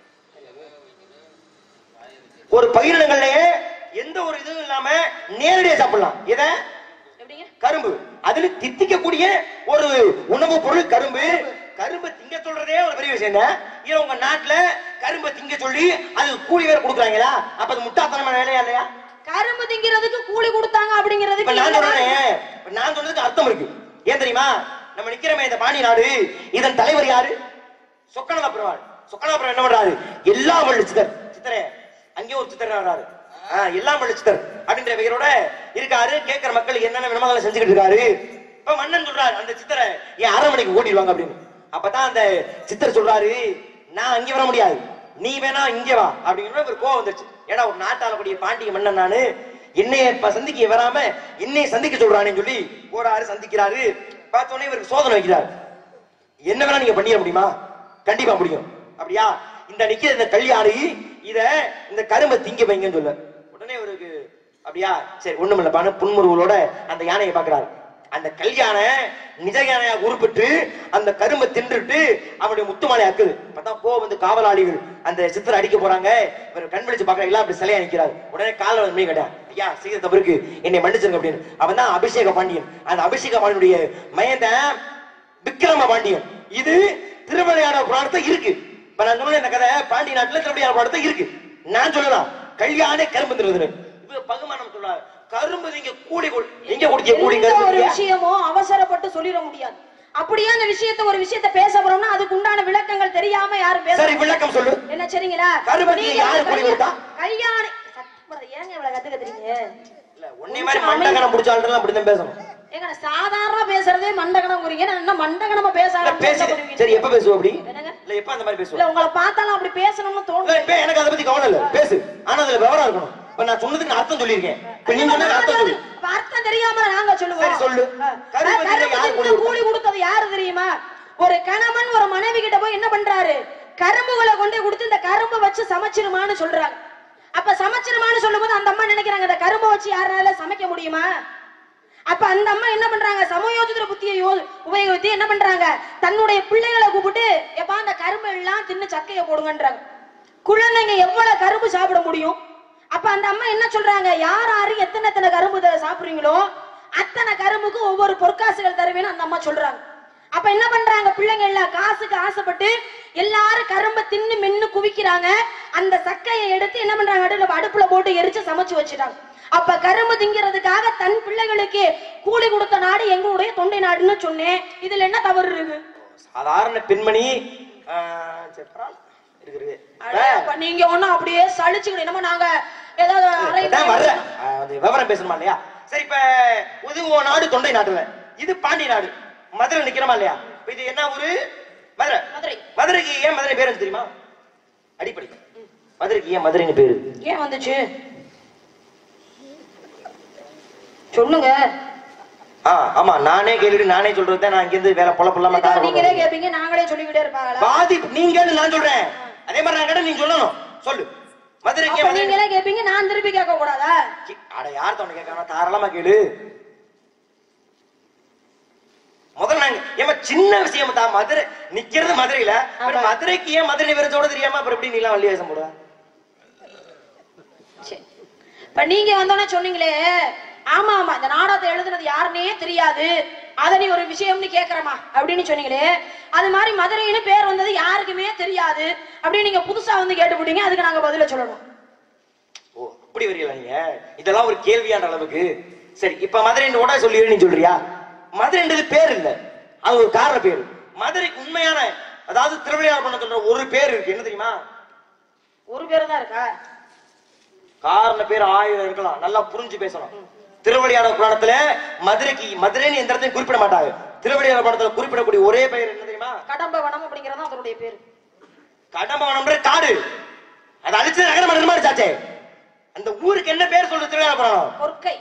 ஒரு பயிரிடங்கள்லயே எந்த ஒரு இதுவும் இல்லாம நேரடியா சாப்பிடலாம் எதை எப்படிங்க கரும்பு அதுல தித்திக்கக்கூடிய ஒரு உணவு பொருள் கரும்பு கரும்பு திங்க சொல்றதே ஒரு பெரிய விஷயம் தான். ஏன் உங்க நாட்டுல கரும்பு திங்க சொல்லி அது கூலி வேற கொடுக்குறாங்களா அப்ப அது முட்டாத்தனமான வேலையா இல்லையா கரும்பு திங்கிறதுக்கு கூலி கொடுத்தாங்க இப்ப அப்படிங்கிறதுக்கு நான் என்னடா? சொல்றேன் இப்ப நான் சொல்றதுக்கு அர்த்தம் இருக்கு ஏன் தெரியுமா நம்ம நிக்கிறோமே இந்த பாண்டி நாடு இதன் தலைவர் யாரு சொக்கனதா பெருமாள் சொக்கனதா பெருமாள் என்ன பண்றாரு எல்லாம் வள்ளி சித்தர் சித்தரே அங்கே ஒரு சித்தர் வர்றாரு ஆ, எல்லாம் வள்ளி சித்தர் அப்படின்ற பெயரோட இருக்காரு கேட்கிற மக்கள் என்னென்ன வேணுமோ அதெல்லாம் செஞ்சுக்கிட்டு இருக்காரு இப்ப மன்னன் சொல்றாரு அந்த சித்தரை என் அரண்மனைக்கு ஓட்டிடுவாங்க அப்படின்னு அப்பதான் அந்த சித்தர் சொல்றாரு நான் அங்கே வர முடியாது நீ வேணா இங்க வா அப்படிங்கிற ஒரு கோவம் வந்துருச்சு ஏன்னா ஒரு நாட்டாளக்கூடிய பாண்டிய மன்னன் நானு என்னைய இப்ப சந்திக்க வராம என்னைய சந்திக்க சொல்றானேன்னு சொல்லி போறாரு சந்திக்கிறாரு பார்த்தோன்னே இவருக்கு சோதனை வைக்கிறாரு என்ன வேணா நீங்க பண்ணிட முடியுமா கண்டிப்பா முடியும் அப்படியா இந்த நிக்கிற இந்த கல்யாணி இத இந்த கரும்பை திங்க வைங்கன்னு சொல்ல உடனே இவருக்கு அப்படியா சரி ஒண்ணும் இல்ல புன்முருவலோட அந்த யானையை பாக்குறாரு அந்த கல்யாண நிஜ யானையா உருப்பிட்டு அந்த கரும்பை தின்றுட்டு அவனுடைய முத்துமாலை ஆக்குது பார்த்தா போ வந்து காவலாளிகள் அந்த சித்தரை அடிக்க போறாங்க இவர் கண் விழிச்சு பாக்குற எல்லாம் அப்படி சிலையா நிக்கிறாரு உடனே கால வந்து மீன் கேட்டேன் ஐயா செய்த தவறுக்கு என்னை மன்னிச்சிருங்க அப்படின்னு அவன் தான் அபிஷேக பாண்டியன் அந்த அபிஷேக பாண்டியனுடைய மயந்தான் விக்ரம பாண்டியன் இது திருமலையான புராணத்தை இருக்கு இப்ப நான் சொன்ன இந்த கதை பாண்டி நாட்டுல திருமலையான புராணத்தை இருக்கு நான் சொல்லலாம் கல்யாண கரும்பு திருவது இது பகுமானம் சொல்றாரு கரும்பு நீங்க கூடி கொடு- எங்க குடிக்க கூடி எந்த ஒரு கரும்பு விஷயமும் அவசரப்பட்டு சொல்லிட முடியாது அப்படியே அந்த விஷயத்த ஒரு விஷயத்த பேச போறோம்னா அதுக்கு உண்டான விளக்கங்கள் தெரியாம யாரும் பேச சரி விளக்கம் சொல்லு என்ன சரிங்களா கரும்புக்கு நீங்க யாரு வந்து கூலி கொடுத்தா? கல்யாணி சத்தம் ஏங்க இவ்வளவு கத்துக்கறீங்க இல்ல உன்னை மாதிரி மண்டகனம் முடிச்சாலும் அப்படிதான் பேசணும் ஏங்க நான் சாதாரண பேசுறதே மண்டகணம் குறிங்க நான் என்ன மண்டகணமா பேச இல்ல ஆரம்பிச்சா பேசி என்ன பண்ணுவீங்க? சரி எப்ப பேசுவோம் அப்படி என்னங்க? இல்ல எப்ப அந்த மாதிரி பேசுவோம் இல்ல உங்களை பார்த்தாலும் அப்படி பேசணும்னு இல்ல, தோணும் இப்ப எனக்கு அதை பத்தி கவனம் இல்ல பேசு ஆனா அதுல விவரம் இருக்கணும் இப்ப நான் சொன்னதுக்கு நான் அர்த்தம் சொல்லியிருக்கேன் இப்ப நீ சொன்னதுக்கு அர்த்தம் சொல்லு அப்ப அர்த்தம் தெரியாம நாங்க சொல்லுவோம் சரி, சொல்லு. ஆ. கரும்பு திங்க கரும்பு யாரு திங்க கூலி கொடுத்தா? கூலி கொடுத்தது யாரு தெரியுமா ஒரு கணவன் ஒரு மனைவி கிட்ட போய் என்ன பண்றாரு கரும்புகளை கொண்டு கொடுத்து இந்த கரும்பை வச்சு சமைச்சிருமான்னு சொல்றாங்க அப்ப சமைச்சிருமான்னு சொல்லும்போது அந்த அம்மா நினைக்கிறாங்க இந்த கரும்பை வச்சு யாரால சமைக்க முடியுமா அப்ப அந்த அம்மா என்ன பண்றாங்க சமயோஜித புத்தியை யோ- உபயோகித்து என்ன பண்றாங்க தன்னுடைய பிள்ளைகளை கூப்பிட்டு எப்பா அந்த கரும்பு எல்லாம் தின்னு சக்கைய போடுங்கன்றாங்க குழந்தைங்க எவ்வளவு கரும்பு சாப்பிட முடியும் அப்ப அந்த அம்மா என்ன சொல்றாங்க யார் யாரு எத்தனை எத்தனை கரும்பு த- சாப்பிடுறீங்களோ அத்தனை கரும்புக்கு ஒவ்வொரு பொற்காசுகள் தருவேன்னு அந்த அம்மா சொல்றாங்க அப்ப என்ன பண்றாங்க பிள்ளைங்க எல்லாம் காசுக்கு ஆசைப்பட்டு எல்லாரும் கரும்பை தின்னு மென்னு குவிக்கிறாங்க அந்த சக்கையை எடுத்து என்ன பண்றாங்க அடுப்புல அடுப்புல போட்டு எரிச்சு சமைச்சு வச்சுட்டாங்க அப்ப கரும்பு திங்கிறதுக்காக தன் பிள்ளைகளுக்கு கூலி கொடுத்த நாடு எங்களுடைய தொண்டை நாடுன்னு சொன்னேன் இதுல என்ன தவறு இருக்கு சாதாரண பெண்மணி ஆ, சரி, பரவாயில்ல. இருக்கு, இருக்கு. அட, அப்ப நீங்க ஒண்ணும் அப்படியே சலிச்சுக்கிட்டு என்னமோ நாங்க ஏதாவது அரை இப்பதான் வர்றேன். ஆ, அது விவரம் பேசணுமா இல்லையா சரி இப்ப இது உன் நாடு தொண்டை நாட்டுல இது பாண்டி நாடு மதுரை நிக்கிறோமா இல்லையா இப்ப இது என்ன ஊரு மதுரை மதுரை மதுரைக்கு ஏன் மதுரை பேரு தெரியுமா அடிப்படை மதுரைக்கு ஏன் மதுரைன்னு பேரு ஏன் வந்துச்சு சொல்லுங்க ஆ ஆமா நானே கேள்விட்டு நானே சொல்றேன் நான் இங்கிருந்து வேற பொழப்பு இல்லாம இதுக்காக கார் நீங்களே ஓட்டுறேன். கேப்பீங்க நாங்களே சொல்லிக்கிட்டே இருப்பாங்களா பாதி நீங்க நான் சொல்றேன் அதே மாதிரி நான் கேட்ட நீ சொல்லணும் சொல்லு மதுரைக்கு அப்ப ஏன் மதுரை நீங்களே கேப்பீங்க நான் திருப்பி கேட்க கூடாதா அட யார் தவணை கேட்கறான் தாராளமா கேளு முதல்ல நாங்க ஏமா சின்ன விஷயம் தான் மதுரை நிக்கிறது மதுரையில அப்புறம் மதுரைக்கு ஏன் மதுரை விரச்சோட தெரியாம அப்புறம் எப்படி நீலாம் வள்ளி வேஷம் போடுவ சரி. இப்ப நீங்க வந்தோடனே சொன்னீங்களே ஆமா ஆமா இந்த நாடகத்தை எழுதுனது யாருன்னே தெரியாது அத நீ ஒரு விஷயம்னு கேக்குறமா அப்படின்னு சொன்னீங்களே அது மாதிரி மதுரைன்னு பேர் வந்தது யாருக்குமே தெரியாது அப்படின்னு நீங்க புதுசா வந்து கேட்டுவிட்டீங்க அதுக்கு நாங்க பதில சொல்லணும் ஓ அப்படி வரீங்களா நீங்க இதெல்லாம் ஒரு கேள்வியான அளவுக்கு சரி இப்ப மதுரைன்னு உடனே சொல்லிடு நீ சொல்றியா மதுரைன்றது பேர் இல்ல அது ஒரு காரண பேரு மதுரைக்கு உண்மையான அதாவது திருவிளையாடல் பண்ண சொல்ற ஒரு பேர் இருக்கு என்ன தெரியுமா ஒரு பேர் தான் இருக்கா காரண பேர் ஆயிரம் இருக்கலாம் நல்லா புரிஞ்சு பேசணும் திருவள்ளியாளர் புராணத்துல மதுரைக்கு மதுரைன்னு எந்த இடத்தையும் குறிப்பிட மாட்டாங்க திருவள்ளியாளர் புராணத்துல குறிப்பிடக்கூடிய ஒரே பெயர் என்ன தெரியுமா கடம்ப வனம் அப்படிங்கறது தான் அதனுடைய பேரு கடம்பவனம்ன்ற காடு அது அழிச்சு நகரம் நிர்மாணிச்சாச்சே அந்த ஊருக்கு என்ன பேர் சொல்றது திருவிழா புராணம் பொற்கை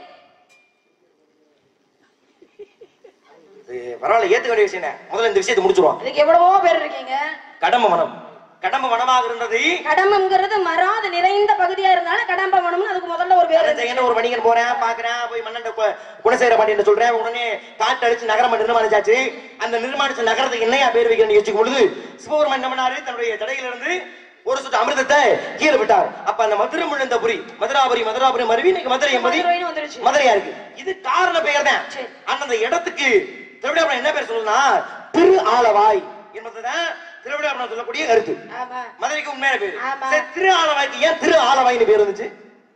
இது பரவாயில்ல ஏத்துக்க வேண்டிய விஷயம் தான். முதல்ல இந்த விஷயத்தை முடிச்சிருவோம் அதுக்கு எவ்வளவோ பேர் இருக்கீங்க கடம்ப வனம் கடம்ப வனமாக இருந்தது கடம்பம்ங்கிறது மரம் அது நிறைந்த பகுதியா இருந்தாலும் கடம்ப வனம்னு அதுக்கு முதல்ல ஒரு பேர் அதை இருந்துச்சு. செய்யணும் ஒரு வணிகன் போறேன் பாக்குறேன் போய் மன்னன் குணசேகர பாண்டியன் சொல்றேன் உடனே காட்டு அடிச்சு நகரம் நிர்மாணிச்சாச்சு அந்த நிர்மாணிச்ச நகரத்துக்கு என்னையா பேர் வைக்கணும்னு யோசிக்கும் பொழுது சிவபெருமன் என்ன பண்ணாரு தன்னுடைய தடையில இருந்து ஒரு சுற்று அமிர்தத்தை கீழே விட்டார் அப்ப அந்த மதுரை முழுந்தபுரி மதுராபுரி மதுராபுரி மருவி இன்னைக்கு மதுரை என்பது மதுரைன்னு வந்துருச்சு. மதுரையா இருக்கு இது காரண பெயர் தான் சரி. ஆனா அந்த இடத்துக்கு திருவிழா என்ன பேர் சொல்லுன்னா திரு ஆலவாய் என்பதுதான் திருவிழா சொல்லக்கூடிய கருத்து ஆமா மதுரைக்கு உண்மையான பேரு ஆமா. சரி, திரு ஆலவாய்க்கு ஏன் திரு ஆலவாய்னு பேர் வந்துச்சு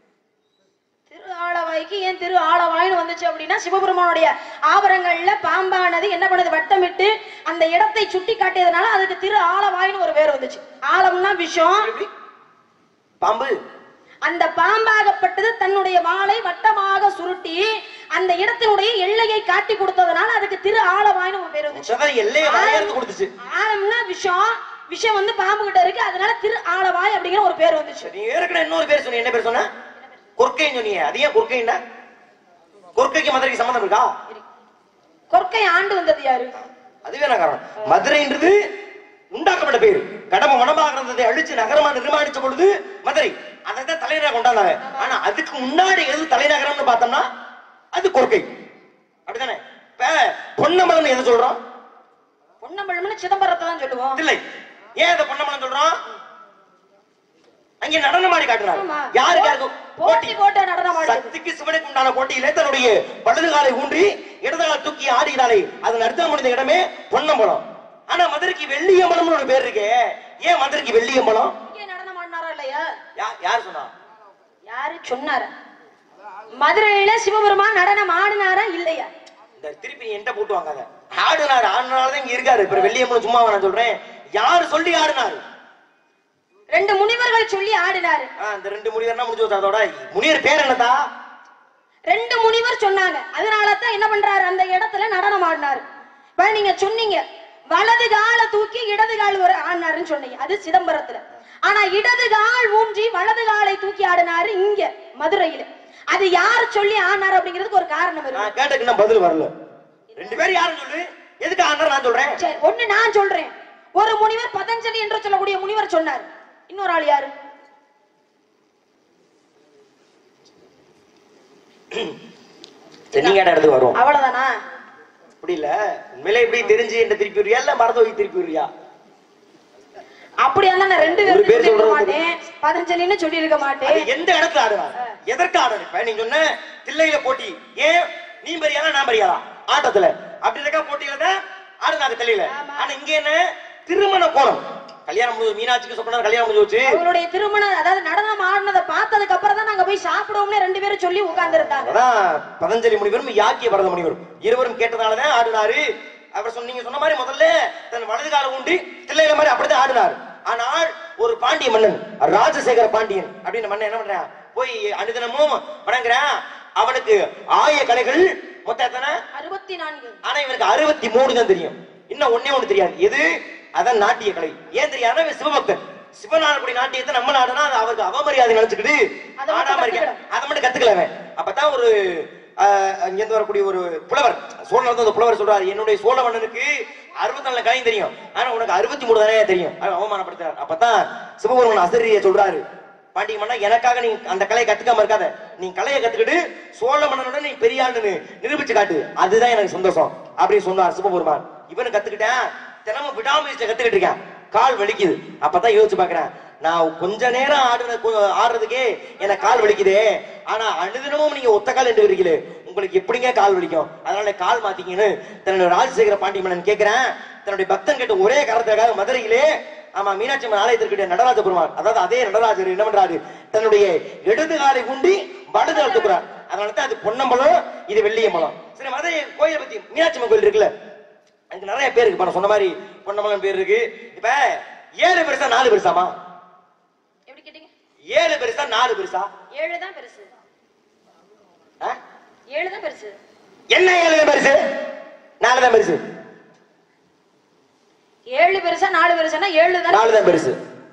திரு ஆலவாய்க்கு ஏன் திரு ஆலவாய்னு வந்துச்சு அப்படின்னா சிவபெருமானுடைய ஆபரங்கள்ல பாம்பானது என்ன பண்ணுது வட்டமிட்டு அந்த இடத்தை சுட்டி காட்டியதுனால அதுக்கு திரு ஆலவாய்னு ஒரு பேர் வந்துச்சு ஆலம்னா விஷம் எப்படி பாம்பு அந்த பாம்பாகப்பட்டது தன்னுடைய வாளை வட்டமாக சுருட்டி அந்த இடத்தினுடைய எல்லையை காட்டி கொடுத்ததுனால அதுக்கு திரு ஆலவாய்னு ஒரு பேர் வந்துச்சு சதா எல்லையை வரையறுத்து கொடுத்துச்சு ஆலம்னா விஷம் விஷம் வந்து பாம்பு கிட்ட இருக்கு அதனால திரு ஆலவாய் அப்படிங்கிற ஒரு பேர் வந்துச்சு சரி, நீ ஏற்கனவே இன்னொரு பேர் சொன்னீங்க என்ன பேர் சொன்ன கொர்க்கைன்னு சொன்னீங்க அது ஏன் கொர்க்கைன்னா கொர்க்கைக்கு மதுரைக்கு சம்மந்தம் இருக்கா கொற்கை ஆண்டு வந்தது யாரு அதுவே நான் காரணம் மதுரைன்றது உண்டாக்கப்பட்ட பேரு கடம்ப மனமாக இருந்ததை அழிச்சு நகரமா நிர்மாணிச்ச பொழுது மதுரை அதை தான் தலைநகரம் கொண்டாந்தாங்க ஆனா அதுக்கு முன்னாடி எது தலைநகரம்னு பார்த்தோம்னா அது கொர்க்கை அப்படிதானே இப்ப பொன்னமலன் எதை சொல்றோம் பொன்னம்பழம்னு சிதம்பரத்தை தான் சொல்லுவோம் இல்லை ஏன் அதை பொன்னமலன் சொல்றோம் அங்க நடனம் ஆடி காட்டுறாரு ஆமா. யாருக்கு யாருக்கும் போட்டி போட்டு நடனம் ஆடுது. சக்திக்கு சிவனுக்கு உண்டான போட்டியிலே தன்னுடைய வலது காலை ஊன்றி இடது காலை தூக்கி ஆடினாலே அது அர்த்தம் முடிந்த இடமே பொன்னம்பலம் ஆனா மதுரைக்கு வெள்ளியம்பலம்னு ஒரு பேர் இருக்கே ஏன் மதுரைக்கு வெள்ளியம்பலம் இங்கே நடனம் ஆடினாரா இல்லையா யா- யார் சொன்னா யாரு சொன்னாரா மதுரையில சிவபெருமான் நடனம் ஆடினாரா இல்லையா இந்த திருப்பி நீ என்கிட்ட போட்டு வாங்காத ஆடுனாரு ஆடுனாலதான் இங்க இருக்காரு இப்ப வெள்ளியம்மன் சும்மா நான் சொல்றேன் யாரு சொல்லி ஆடுனாரு ரெண்டு முனிவர்கள் சொல்லி ஆடினாரு ஆ, இந்த ரெண்டு முனிவர்னா முடிஞ்சு போச்சு. அதோட முனிவர் பேர் என்னதா ரெண்டு முனிவர் சொன்னாங்க அதனால தான் என்ன பண்றாரு அந்த இடத்துல நடனம் ஆடினாரு இப்ப நீங்க சொன்னீங்க வலது கால தூக்கி இடது கால் ஒரு ஆடினாருன்னு சொன்னீங்க அது சிதம்பரத்துல ஆனா இடது கால் ஊன்றி வலது காலை தூக்கி ஆடினாரு இங்க மதுரையில அது யார் சொல்லி ஆடினாரு அப்படிங்கிறதுக்கு ஒரு காரணம் இருக்கு நான் கேட்டதுக்கு இன்னும் பதில் வரல ரெண்டு பேரும் யாரும் சொல்லு எதுக்கு ஆடுனாரு நான் சொல்றேன் சரி ஒண்ணு நான் சொல்றேன் ஒரு முனிவர் பதஞ்சலி என்று சொல்லக்கூடிய முனிவர் சொன்னார் இன்னொரு ஆள் யாரு சரி, நீங்க கேட்ட இடத்துக்கு வரும் அவ்வளவுதானா அப்படி இல்ல உண்மையிலே இப்படி தெரிஞ்சு என்ன திருப்பி விடுறியா இல்ல மறந்து போய் திருப்பி விடுறியா அப்படியா இருந்தா நான் ரெண்டு ஒரு பேரும் பேர் சொல்லிருக்க சொல்றது மாட்டேன் பதஞ்சலின்னு சொல்லி இருக்க அது மாட்டேன் எந்த இடத்துல ஆடுறாரு எதற்கு ஆடுறாரு இப்ப நீ சொன்ன தில்லையில போட்டி ஏன் நீ பெரியாளா நான் பெரியாளா ஆட்டத்துல அப்படி இருக்கா போட்டியில தான் ஆடுனாங்க தில்லையில ஆமா. ஆனா இங்க என்ன திருமண கோலம் கல்யாணம் முடிஞ்சு மீனாட்சிக்கு சொன்னா கல்யாணம் முடிஞ்சு வச்சு அவங்களுடைய திருமணம் அதாவது நடனம் ஆடினதை பார்த்ததுக்கு அப்புறம் தான் நாங்க போய் சாப்பிடுவோம்னு ரெண்டு பேரும் சொல்லி உட்கார்ந்து இருந்தாங்க அதான் பதஞ்சலி முனிவரும் யாக்கிய பரத முனிவரும் இருவரும் கேட்டதாலதான் ஆடினாரு அவர் சொன்னீங்க சொன்ன மாதிரி முதல்ல தன் வலது கால ஊன்றி தில்லையில மாதிரி அப்படிதான் ஆடினார் ஆனால் ஒரு பாண்டிய மன்னன் ராஜசேகர பாண்டியன் அப்படின்னு மன்னன் என்ன பண்றான் போய் அனுதினமும் வணங்குறான் அவனுக்கு ஆய கலைகள் மொத்தம் எத்தனை அறுபத்தி நான்கு ஆனா இவனுக்கு அறுபத்தி மூணு தான் தெரியும் இன்னும் ஒண்ணே ஒண்ணு தெரியாது எது அதான் நாட்டிய கலை ஏன் தெரியாது இவன் சிவபக்தன் சிவநாடக்கூடிய நாட்டியத்தை நம்ம நாடுனா அது அவருக்கு அவமரியாதை நினைச்சுக்கிட்டு அதை மட்டும் ஆடாம இருக்க கத்துக்கணும். அதை மட்டும் கத்துக்கல அவன் அப்பதான் ஒரு ஆஹ், இங்கிருந்து வரக்கூடிய ஒரு புலவர் சோழன் வந்து அந்த புலவர் சொல்றாரு என்னுடைய சோழ மன்னனுக்கு அறுபத்தி நாலு கலையும் தெரியும் ஆனா உனக்கு அறுபத்தி மூணு தானே தெரியும் அவன் அவமானப்படுத்துறாரு அப்பதான் சிவபெருமன் அசரிய சொல்றாரு பாண்டிய மன்னா எனக்காக நீ அந்த கலையை கத்துக்காம இருக்காத நீ கலையை கத்துக்கிட்டு சோழ மன்னனோட நீ பெரிய ஆளுன்னு நிரூபிச்சு காட்டு அதுதான் எனக்கு சந்தோஷம் அப்படின்னு சொன்னார் சிவபெருமான் இவனு கத்துக்கிட்டேன் தினமும் விடாமுயற்சியை கத்துக்கிட்டு இருக்கேன் கால் வலிக்குது அப்பதான் யோசிச்சு பாக்குறேன் நான் கொஞ்ச நேரம் ஆடுற கொ- ஆடுறதுக்கே எனக்கு கால் வலிக்குதே ஆனா அனுதினமும் நீங்க ஒத்த கால் என்று இருக்கீங்களே உங்களுக்கு எப்படிங்க கால் வலிக்கும் அதனால கால் மாத்தீங்கன்னு தன்னுடைய ராஜசேகர பாண்டிய மன்னன் கேட்கிறேன் தன்னுடைய பக்தன் கேட்ட ஒரே காரணத்துக்காக மதுரையிலே ஆமா மீனாட்சி அம்மன் ஆலயத்திற்கு நடராஜ பெருமான் அதாவது அதே நடராஜர் என்ன பண்றாரு தன்னுடைய இடது காலை குண்டி வலது கால் தூக்குறார் அதனால தான் அது பொன்னம்பலம் இது வெள்ளியம்பலம் சரி மதுரை கோயிலை பத்தி மீனாட்சி அம்மன் கோயில் இருக்குல்ல அதுக்கு நிறைய பேர் இருக்கு இப்ப நான் சொன்ன மாதிரி பொன்னம்பலம் பேர் இருக்கு இப்ப ஏழு பெருசா நாலு பெருசாமா எப்படி கேட்டீங்க ஏழு பெருசா நாலு பெருசா ஏழு தான் பெருசு ஆ? ஏழு தான் பெருசு என்ன ஏழு தான் பெருசு நாலு தான் பெருசு ஏழு பெருசா நாலு பெருசானா ஏழு தான் நாலு தான் பெருசு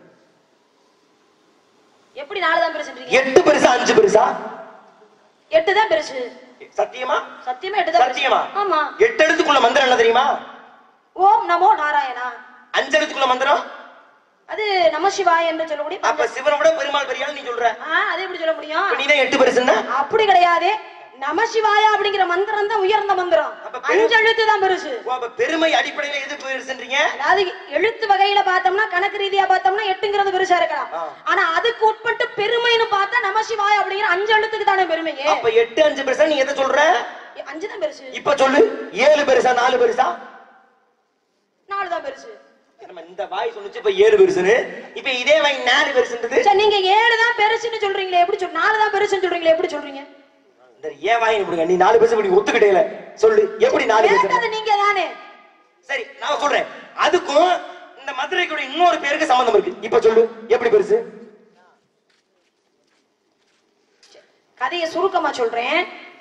எப்படி நாலு தான் பெருசுன்றீங்க எட்டு பெருசா அஞ்சு பெருசா எட்டு தான் பெருசு சத்தியமா சத்தியமா எட்டு தான் பெருசு. சத்தியமா ஆமா எட்டு எழுத்துக்குள்ள மந்திரம் என்ன தெரியுமா ஓம் நமோ நாராயணா அஞ்சு எழுத்துக்குள்ள மந்திரம் அது நமசிவாய என்று சொல்லக்கூடிய அப்ப சிவனை விட பெருமாள் பெரியாள் நீ சொல்ற ஆ, அது எப்படி சொல்ல முடியும் இப்ப நீதான் எட்டு பெருசுன்னா அப்படி கிடையாது நமசிவாய அப்படிங்கிற மந்திரம் தான் உயர்ந்த மந்திரம் அப்ப பெரு- அஞ்சு எழுத்து தான் பெருசு ஓ, அப்ப பெருமை அடிப்படையில எது பெருசுன்றீங்க அதாவது எழுத்து வகையில பார்த்தோம்னா கணக்கு ரீதியா பார்த்தோம்னா எட்டுங்கிறது பெருசா இருக்கலாம் ஆ. ஆனா அதுக்கு உட்பட்டு பெருமைன்னு பார்த்தா நமசிவாய அப்படிங்கிற அஞ்சு எழுத்துக்கு தானே பெருமையே அப்ப எட்டு அஞ்சு பெருசா நீ எதை சொல்ற அஞ்சு தான் பெருசு இப்ப சொல்லு ஏழு பெருசா நாலு பெருசா நாலு தான் பெருசு நம்ம இந்த வாய் சொன்னுச்சு இப்ப ஏழு பெருசுன்னு இப்ப இதே வாய் நாலு பெருசுன்றது சரி நீங்க ஏழு தான் பெருசுன்னு சொல்றீங்களே எப்படி சொல் நாலு தான் பெருசுன்னு சொல்றீங்களே எப்படி சொல்றீங்க இந்த ஏன் வாய் விடுங்க நீ நாலு பெருசு நீ ஒத்துக்கிட்டே சொல்லு எப்படி நாலு பெருசு கேட்டது நீங்க தானே சரி நான் சொல்றேன் அதுக்கும் இந்த மதுரைக்குள்ள இன்னொரு பேருக்கு சம்பந்தம் இருக்கு இப்ப சொல்லு எப்படி பெருசு கதையை சுருக்கமா சொல்றேன்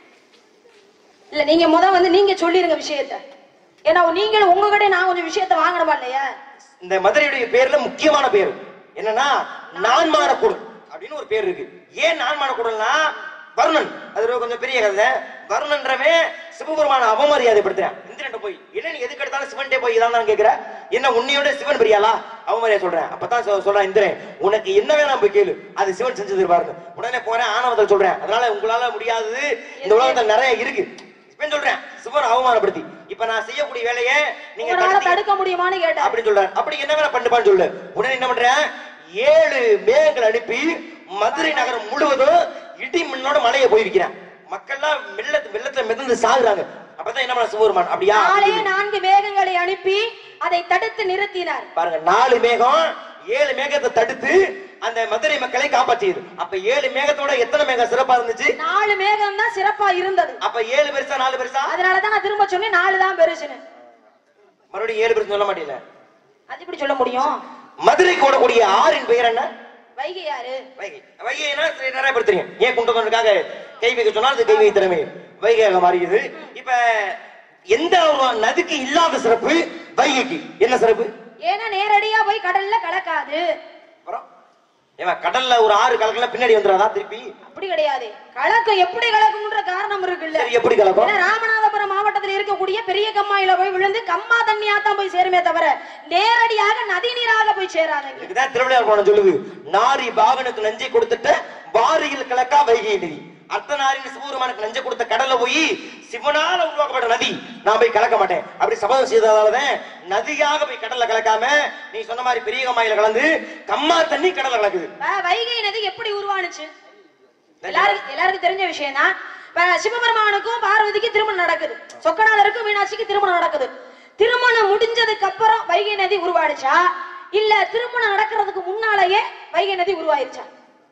இல்ல நீங்க முத வந்து நீங்க சொல்லிருங்க விஷயத்த ஏன்னா நீங்களும் உங்ககிட்ட நான் கொஞ்சம் விஷயத்த வாங்கணுமா இல்லையா இந்த மதுரையுடைய பேர்ல முக்கியமான பேர் என்னன்னா நான்மான குடல் அப்படின்னு ஒரு பேர் இருக்கு ஏன் நான்மான குடல்னா வருணன் அது ஒரு கொஞ்சம் பெரிய கதை வருணன்றவன் சிவபெருமான அவமரியாதைப்படுத்துறான் இந்திரன் போய் என்ன நீ எதுக்கு எடுத்தாலும் சிவன்டே போய் இதான் கேக்குற என்ன உன்னையோட சிவன் பெரியாளா அவமரியாதை சொல்றேன் அப்பதான் சொ- சொல்றான் இந்திரன் உனக்கு என்ன வேணாம் போய் கேளு அது சிவன் செஞ்சது பாருங்க உடனே போறேன் ஆணவத்தில் சொல்றேன் அதனால உங்களால முடியாதது இந்த உலகத்துல நிறைய இருக்கு சிவன் சொல்றேன் சிவன் அவமானப்படுத்தி இப்ப நான் செய்யக்கூடிய வேலையை நீங்க உங்களால தடுத்தீங்க. தடுக்க முடியுமான்னு கேட்டேன் அப்படின்னு சொல்றாரு அப்படி என்ன வேணா பண்ணுப்பான்னு சொல்லு உடனே என்ன பண்றேன் ஏழு மேகங்கள் அனுப்பி மதுரை நகரம் முழுவதும் இடி மின்னோட மலையை போய் வைக்கிறேன் மக்கள்லாம் வெள்ளத்து வெள்ளத்துல மிதந்து சாகுறாங்க அப்பதான் என்ன பண்ண சிவபெருமான் அப்படியா நாலே நான்கு மேகங்களை அனுப்பி அதை தடுத்து நிறுத்தினார் பாருங்க நாலு மேகம் ஏழு மேகத்தை தடுத்து அந்த மதுரை மக்களை காப்பாற்றியது அப்ப ஏழு மேகத்தோட எத்தனை மேகம் சிறப்பா இருந்துச்சு நாலு மேகம் தான் சிறப்பா இருந்தது அப்ப ஏழு பெருசா நாலு பெருசா அதனாலதான் நான் திரும்ப சொன்னேன் நாலு தான் பெருசுன்னு மறுபடியும் ஏழு பெருசு சொல்ல மாட்டேல அது எப்படி சொல்ல முடியும் மதுரை கூடக்கூடிய ஆறின் பெயர் என்ன வைகை யாரு வைகை வைகைனா சரி, நிறைய பேர் தெரியும் ஏன் குண்டகனுக்காக கை வைக்க சொன்னால் அது கை வை திறமை வைகையாக மாறியது இப்ப எந்த ஒரு நதிக்கு இல்லாத சிறப்பு வைகைக்கு என்ன சிறப்பு ஏன்னா நேரடியா போய் கடல்ல கலக்காது அப்புறம் ஏன் கடல்ல ஒரு ஆறு கலக்கலாம் பின்னாடி வந்துடாதா திருப்பி அப்படி கிடையாது கலக்கம் எப்படி கலக்கும்ன்ற காரணம் இருக்குல்ல சரி எப்படி கலக்கும் ஏன்னா ராமநாதபுரம் மாவட்டத்தில் இருக்கக்கூடிய பெரிய கம்மாயில போய் விழுந்து கம்மா தண்ணியா தான் போய் சேருமே தவிர நேரடியாக நதி நீராக போய் சேராதுங்க இதுதான் திருவிளையாடல் புராணம் சொல்லுது நாரி பாகனுக்கு நஞ்சை கொடுத்துட்ட வாரியில் கலக்கா வைகை நதி அர்த்தநாரின் சிவபெருமானுக்கு நஞ்சை கொடுத்த கடல்ல போய் சிவனால உருவாக்கப்பட்ட நதி நான் போய் கலக்க மாட்டேன் அப்படி சபதம் செய்ததாலதான் நதியாக போய் கடல்ல கலக்காம நீ சொன்ன மாதிரி பெரிய கம்மாயில கலந்து கம்மா தண்ணி கடல்ல கலக்குது இப்ப வைகை நதி எப்படி உருவானுச்சு எல்லாருக்கும் எல்லாருக்கும் தெரிஞ்ச விஷயம் தான் இப்ப சிவபெருமானுக்கும் பார்வதிக்கும் திருமணம் நடக்குது சொக்கநாதருக்கும் மீனாட்சிக்கு திருமணம் நடக்குது திருமணம் முடிஞ்சதுக்கு அப்புறம் வைகை நதி உருவாடுச்சா இல்ல திருமணம் நடக்கிறதுக்கு முன்னாலேயே வைகை நதி உருவாயிருச்சா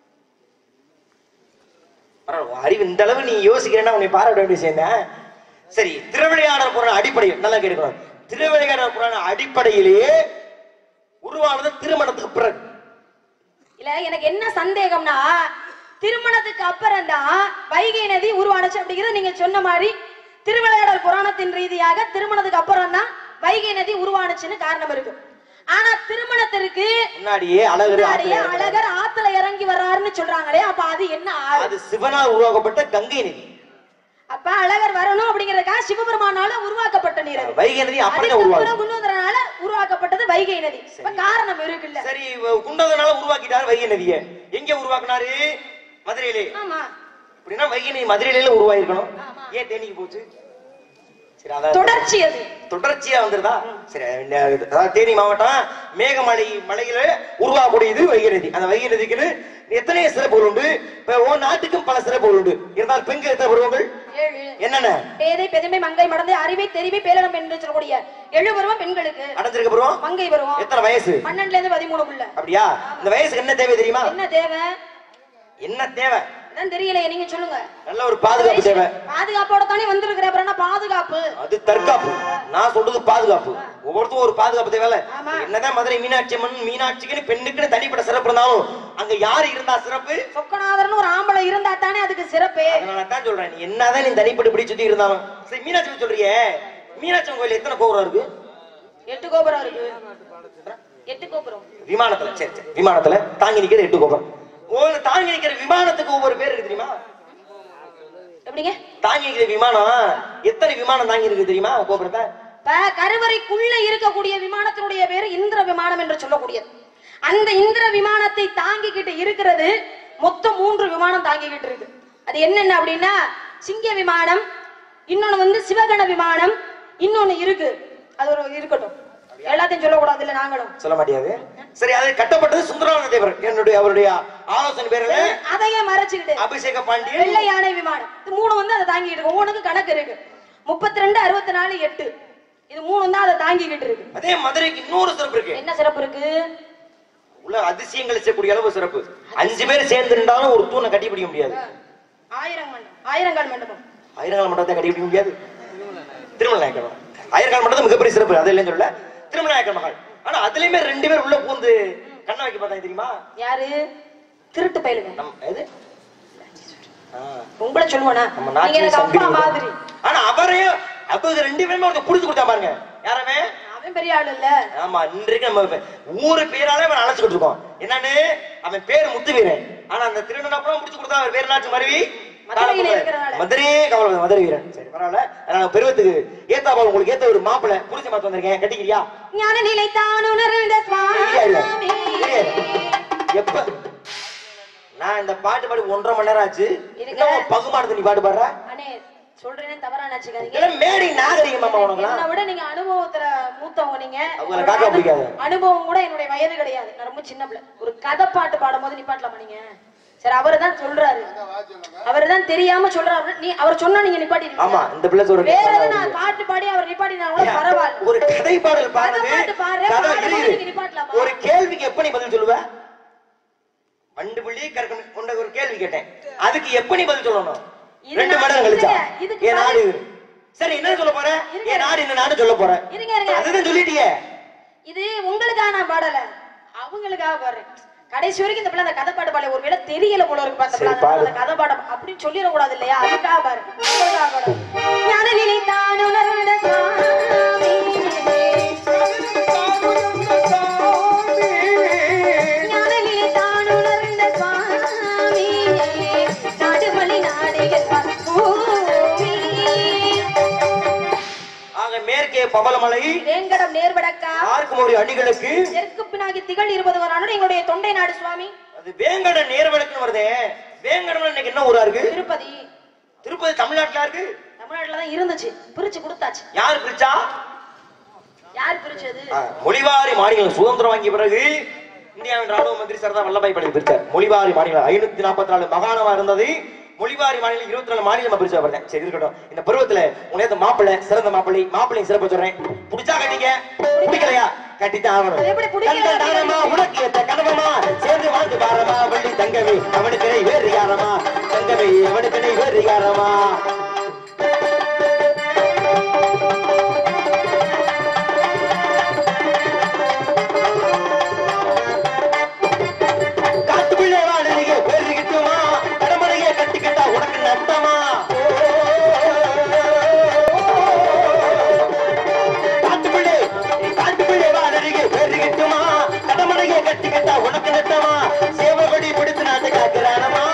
பரவாயில்ல, உன் அறிவு இந்த அளவு நீ யோசிக்கிறேன்னா உன்னை பாராட்ட வேண்டிய விஷயம் தான் சரி திருவிளையாடல் புராண அடிப்படையில் நல்லா கேட்கணும் திருவிளையாடல் புராண அடிப்படையிலேயே உருவானது திருமணத்துக்கு பிறகு இல்ல எனக்கு என்ன சந்தேகம்னா திருமணத்துக்கு அப்புறம் தான் வைகை நதி உருவானுச்சு அப்படிங்கிறது நீங்க சொன்ன மாதிரி திருவிளையாடல் புராணத்தின் ரீதியாக திருமணத்துக்கு அப்புறம் தான் வைகை நதி உருவானுச்சுன்னு காரணம் இருக்கு ஆனா திருமணத்திற்கு முன்னாடியே அழகர் முன்னாடியே ஆத்துல அழகர் ஆத்துல இறங்கி வர்றாருன்னு சொல்றாங்களே அப்ப அது என்ன ஆறு அது சிவனால் உருவாக்கப்பட்ட கங்கை நதி அப்ப அழகர் வரணும் அப்படிங்கறதுக்காக சிவபெருமானால உருவாக்கப்பட்ட நீர் அது வைகை நதி அப்படிதான் உருவாகும் அதுக்கப்புறம் குணோதரனால உருவாக்கப்பட்டது வைகை நதி இப்ப காரணம் இருக்குல்ல சரி குண்டதனால உருவாக்கிட்டாரு வைகை நதியை எங்க உருவாக்குனாரு மதுரையிலே ஆமா அப்படின்னா வைகை நதி மதுரையில உருவாயிருக்கணும் ஆமா. ஏன் தேனிக்கு போச்சு சரி அதான் தொடர்ச்சி அது தொடர்ச்சியா வந்துருதா சரி இந்த அதாவது தேனி மாவட்டம் மேகமலை மலையில உருவாகக்கூடியது வைகை நதி அந்த வைகை நதிக்குன்னு எத்தனை சிறப்புகள் உண்டு இப்ப ஓ நாட்டுக்கும் பல சிறப்புகள் உண்டு இருந்தால் பெண்கள் எத்தனை பருவங்கள் ஏழு என்னென்ன பேதை பெருமை மங்கை மடந்தை அறிவை தெரிவை பேரிடம் என்று சொல்லக்கூடிய எழு பருவம் பெண்களுக்கு அடைஞ்சிருக்க பருவம் மங்கை பருவம் எத்தனை வயசு பன்னெண்டுல இருந்து பதிமூணுக்குள்ள அப்படியா இந்த வயசுக்கு என்ன தேவை தெரியுமா என்ன தேவை என்ன தேவை அதான் தெரியலையே நீங்க சொல்லுங்க நல்ல ஒரு பாதுகாப்பு தேவை பாதுகாப்போட தானே வந்திருக்கிற அப்புறம் என்ன பாதுகாப்பு அது தற்காப்பு நான் சொல்றது பாதுகாப்பு ஒவ்வொருத்தரும் ஒரு பாதுகாப்பு தேவையில்ல ஆமா. என்னதான் மதுரை மீனாட்சி அம்மன் மீனாட்சிக்குன்னு பெண்ணுக்குன்னு தனிப்பட்ட சிறப்பு இருந்தாலும் அங்க யாரு இருந்தா சிறப்பு சொக்கநாதர்னு ஒரு ஆம்பளை இருந்தா தானே அதுக்கு சிறப்பு அதனால தான் சொல்றேன் நீ என்னதான் நீ தனிப்பட்டு இப்படி சுத்தி இருந்தாலும் சரி மீனாட்சி அம்மன் சொல்றியே மீனாட்சி அம்மன் கோயில் எத்தனை கோபுரம் இருக்கு எட்டு கோபுரம் இருக்கு எட்டு கோபுரம் விமானத்துல சரி சரி விமானத்துல தாங்கி நிக்கிறது எட்டு கோபுரம் ஒரு தாங்கி நிக்கிற விமானத்துக்கு ஒவ்வொரு பேர் இருக்கு தெரியுமா எப்படிங்க தாங்கி நிக்கிற விமானம் எத்தனை விமானம் தாங்கி இருக்கு தெரியுமா கோபுரத்தை இப்ப கருவறைக்குள்ள இருக்கக்கூடிய விமானத்தினுடைய பேரு இந்திர விமானம் என்று சொல்லக்கூடியது அந்த இந்திர விமானத்தை தாங்கிக்கிட்டு இருக்கிறது மொத்தம் மூன்று விமானம் தாங்கிக்கிட்டு இருக்கு அது என்னென்ன அப்படின்னா சிங்க விமானம் இன்னொன்னு வந்து சிவகண விமானம் இன்னொன்னு இருக்கு அது ஒரு இருக்கட்டும் எல்லாத்தையும் சொல்லக்கூடாது இல்ல நாங்களும் சொல்ல முடியாது சரி அது கட்டப்பட்டது சுந்தரநாத தேவர் என்னுடைய அவருடைய ஆலோசனை பேர்ல அதையே மறைச்சுக்கிட்டு அபிஷேக பாண்டியன் வெள்ளை யானை விமானம் இது மூணு வந்து அதை தாங்கிட்டு இருக்கு ஒவ்வொன்றுக்கு கணக்கு இருக்கு முப்பத்தி ரெண்டு அறுபத்தி நாலு எட்டு இது மூணு தான் அதை தாங்கிக்கிட்டு இருக்கு அதே மதுரைக்கு இன்னொரு சிறப்பு இருக்கு என்ன சிறப்பு இருக்கு உள்ள அதிசயங்கள் செய்யக்கூடிய அளவு சிறப்பு அஞ்சு பேர் சேர்ந்து இருந்தாலும் ஒரு தூணை கட்டி பிடிக்க முடியாது ஆயிரம் மண்டபம் ஆயிரங்கால் மண்டபம் ஆயிரங்கால் மண்டபத்தை கட்டி பிடிக்க முடியாது திருமண நாயக்கர் மகள் ஆயிரங்கால் மண்டபம் மிகப்பெரிய சிறப்பு அது இல்லைன்னு சொல்ல திருமண நாயக்கர் மகள் ஆனா அதுலயுமே ரெண்டு பேர் உள்ள பூந்து கண்ணை வைக்க பார்த்தாங்க தெரியுமா யாரு திருட்டு பயிலுங்க நம் எது ஆ, உங்களை சொல்லுவானா நம்ம நீங்க நாட்டிய எனக்கு அப்பா சங்கிலி மாதிரி ஆனா அவரையும் அப்ப ரெண்டு பேருமே ஒருத்தர் புடிச்சு கொடுத்தா பாருங்க யாரவே அவன் பெரிய ஆளு இல்ல ஆமா இன்றைக்கு நம்ம ஊரு பேராலே அவன் அழைச்சுக்கிட்டு இருக்கோம் என்னன்னு அவன் பேர் முத்துவீரன் ஆனா அந்த திருநன் அப்புறம் முடிச்சு கொடுத்தா அவர் பேர் நாச்சு மருவி மதுரையில இருக்கிறனால. மதுரையே கவலை மதுரை வீரன் சரி பரவாயில்ல நான் பெருவத்துக்கு ஏத்தாப்பா உங்களுக்கு ஏத்த ஒரு மாப்பிளை புடிச்ச மாத்து வந்திருக்கேன் கட்டிக்கிறியா ஞான நிலை தான் உணர்ந்த இல்ல, இல்ல. சுவாமி இல்ல. எப்ப நான் இந்த பாட்டு பாடி ஒன்றரை மணி நேரம் ஆச்சு இருங்க. இன்னும் பகுமானத்து நீ பாட்டு பாடுற அண்ணே சொல்றேனே தவறா நினைச்சுக்காதீங்க இதெல்லாம் மேடை நாகரிகம் மாமா என்னை உனக்கு விட நீங்க அனுபவத்துல மூத்தவங்க நீங்க அவங்கள ஒரு காக்க அனு- பிடிக்காது. அனுபவம் கூட என்னுடைய வயது கிடையாது நான் ரொம்ப சின்ன பிள்ளை ஒரு கதை பாட்டு பாடும்போது நிப்பாட்டலாமா நீங்க சரி அவரு தான் சொல்றாரு அவரு தான் தெரியாம சொல்றாரு நீ அவர் சொன்னா நீங்க நிப்பாட்டிடுவீங்க ஆமா இந்த பிள்ளை சொல்ற வேற எதுவும் நான் பாட்டு பாடி அவர் நிப்பாட்டினா கூட பரவாயில்ல ஒரு கதை பாடல் பாடுறது கதை பாட்டு பாடுறேன், கதை பாடும்போது இரு, நீங்க இரு. நிப்பாட்டலாமா? ஒரு கேள்விக்கு எப்ப நீ பதில் சொல்லுவ வண்டு புள்ளி கற்கணும் உன்னை ஒரு கேள்வி கேட்டேன் அதுக்கு எப்ப நீ பதில் சொல்லணும் இது ரெண்டு நான் மணி நேரம் கழிச்சா இல்லைங்க, இதுக்கு என் நாடு சரி என்ன சொல்ல போற இருங்க. என் நாடு என்ன நாடு சொல்ல போற இருங்க, இருங்க. அதுதான் சொல்லிட்டியே இது உங்களுக்காக நான் பாடல அவங்களுக்காக பாடுறேன் கடைசி வரைக்கும் இந்த பிள்ளை அந்த கதை பாட்டு பாடல ஒருவேளை தெரியல போல இருக்கு பார்த்த சரி, பிள்ளை பாடு. அந்த கதை பாடம் அப்படின்னு சொல்லிடக்கூடாது இல்லையா அதுக்காக பாரு உங்களுக்காக பாடு ஞான நிலை தான் உணர்ந்த சுவாமி ஞான நிலை தான் உணர்ந்த சுவாமி நாடுமணி நாடுகள் பூமி ஆக மேற்கே பவளமலை வேங்கடம் நேர்வடக்கா ஆர்க்கும் ஒரு அடிகளுக்கு தெற்கு பினாகி திகழ் இருபது வரானோட எங்களுடைய தொண்டை நாடு சுவாமி அது வேங்கட நேர்வழக்குன்னு வருதே வேங்கடம் இன்னைக்கு என்ன ஊரா இருக்கு திருப்பதி திருப்பதி தமிழ்நாட்டுல இருக்கு தமிழ்நாட்டுல தான் இருந்துச்சு பிரிச்சு கொடுத்தாச்சு யார் பிரிச்சா யார் பிரிச்சது ஆ, மொழிவாரி மாநிலம் சுதந்திரம் வாங்கிய பிறகு இந்தியாவின் ராணுவ மந்திரி சர்தார் வல்லபாய் பட்டேல் பிரிச்சார் மொழிவாரி மாநிலம் ஐநூத்தி நாற்பத்தி நாலு மாகாணமா இருந்தது மொழிவாரி மாநிலம் இருபத்தி நாலு மாநிலமா பிரிச்சு வருதேன் சரி இருக்கட்டும் இந்த பருவத்துல உனக்கு மாப்பிள்ளை சிறந்த மாப்பிள்ளை மாப்பிள்ளை சிறப்பு சொல்றேன் பிடிச்சா கட்டிக்க பிடிக்கலையா கட்டித்தான் ஆகணும் அது எப்படி பிடிக்கல? தந்த தானமா உனக்கு ஏத்த கனவமா சேர்ந்து வாழ்ந்து பாரமா வள்ளி தங்கமே அவனுக்கு நெய் வேறு யாரமா தங்கமே அவனுக்கு நெய் வேறு யாரமா காட்டுக்குள்ளே வாழறிய பெருகிட்டுமா கடமலையே கட்டிக்கிட்டா உனக்கு நட்டமா காட்டுக்குள்ளே காட்டுக்குள்ளே வாழறிய பெருகிட்டுமா கடமலையே கட்டிக்கிட்டா உனக்கு நட்டமா சேவகொடி பிடித்து நாட்டு காக்கிறானமா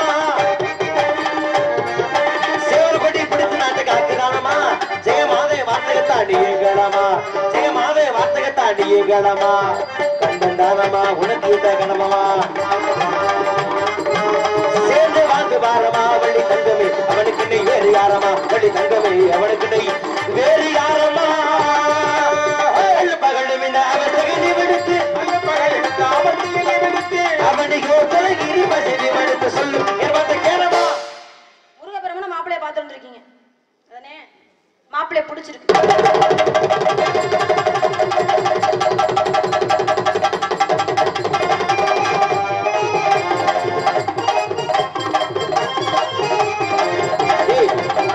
சேவல்கொடி பிடித்து நாட்டு காக்கிறானமா ஜெயமாதே வார்த்தகத்தாடியே கணமா ஜெயமாதே வார்த்தகத்தாடியே கணமா கண்டந்தானமா உனக்கு இந்த கணமமா சேர்ந்து வாழ்ந்து பாரமா வள்ளி தங்கமே அவனுக்கு நீ வேறு யாரமா வள்ளி தங்கமே அவனுக்கு நீ வேறு யாரமா பகல் விட அவன் தகுதி விடுத்து அவனுக்கு ஒருத்தலை இனிம செய்தி விடுத்து சொல்லு என் பார்த்த கேரமா முருகப்பெருமனை மாப்பிள்ளைய பார்த்து வந்திருக்கீங்க அதானே மாப்பிள்ளைய பிடிச்சிருக்கு ஏய்,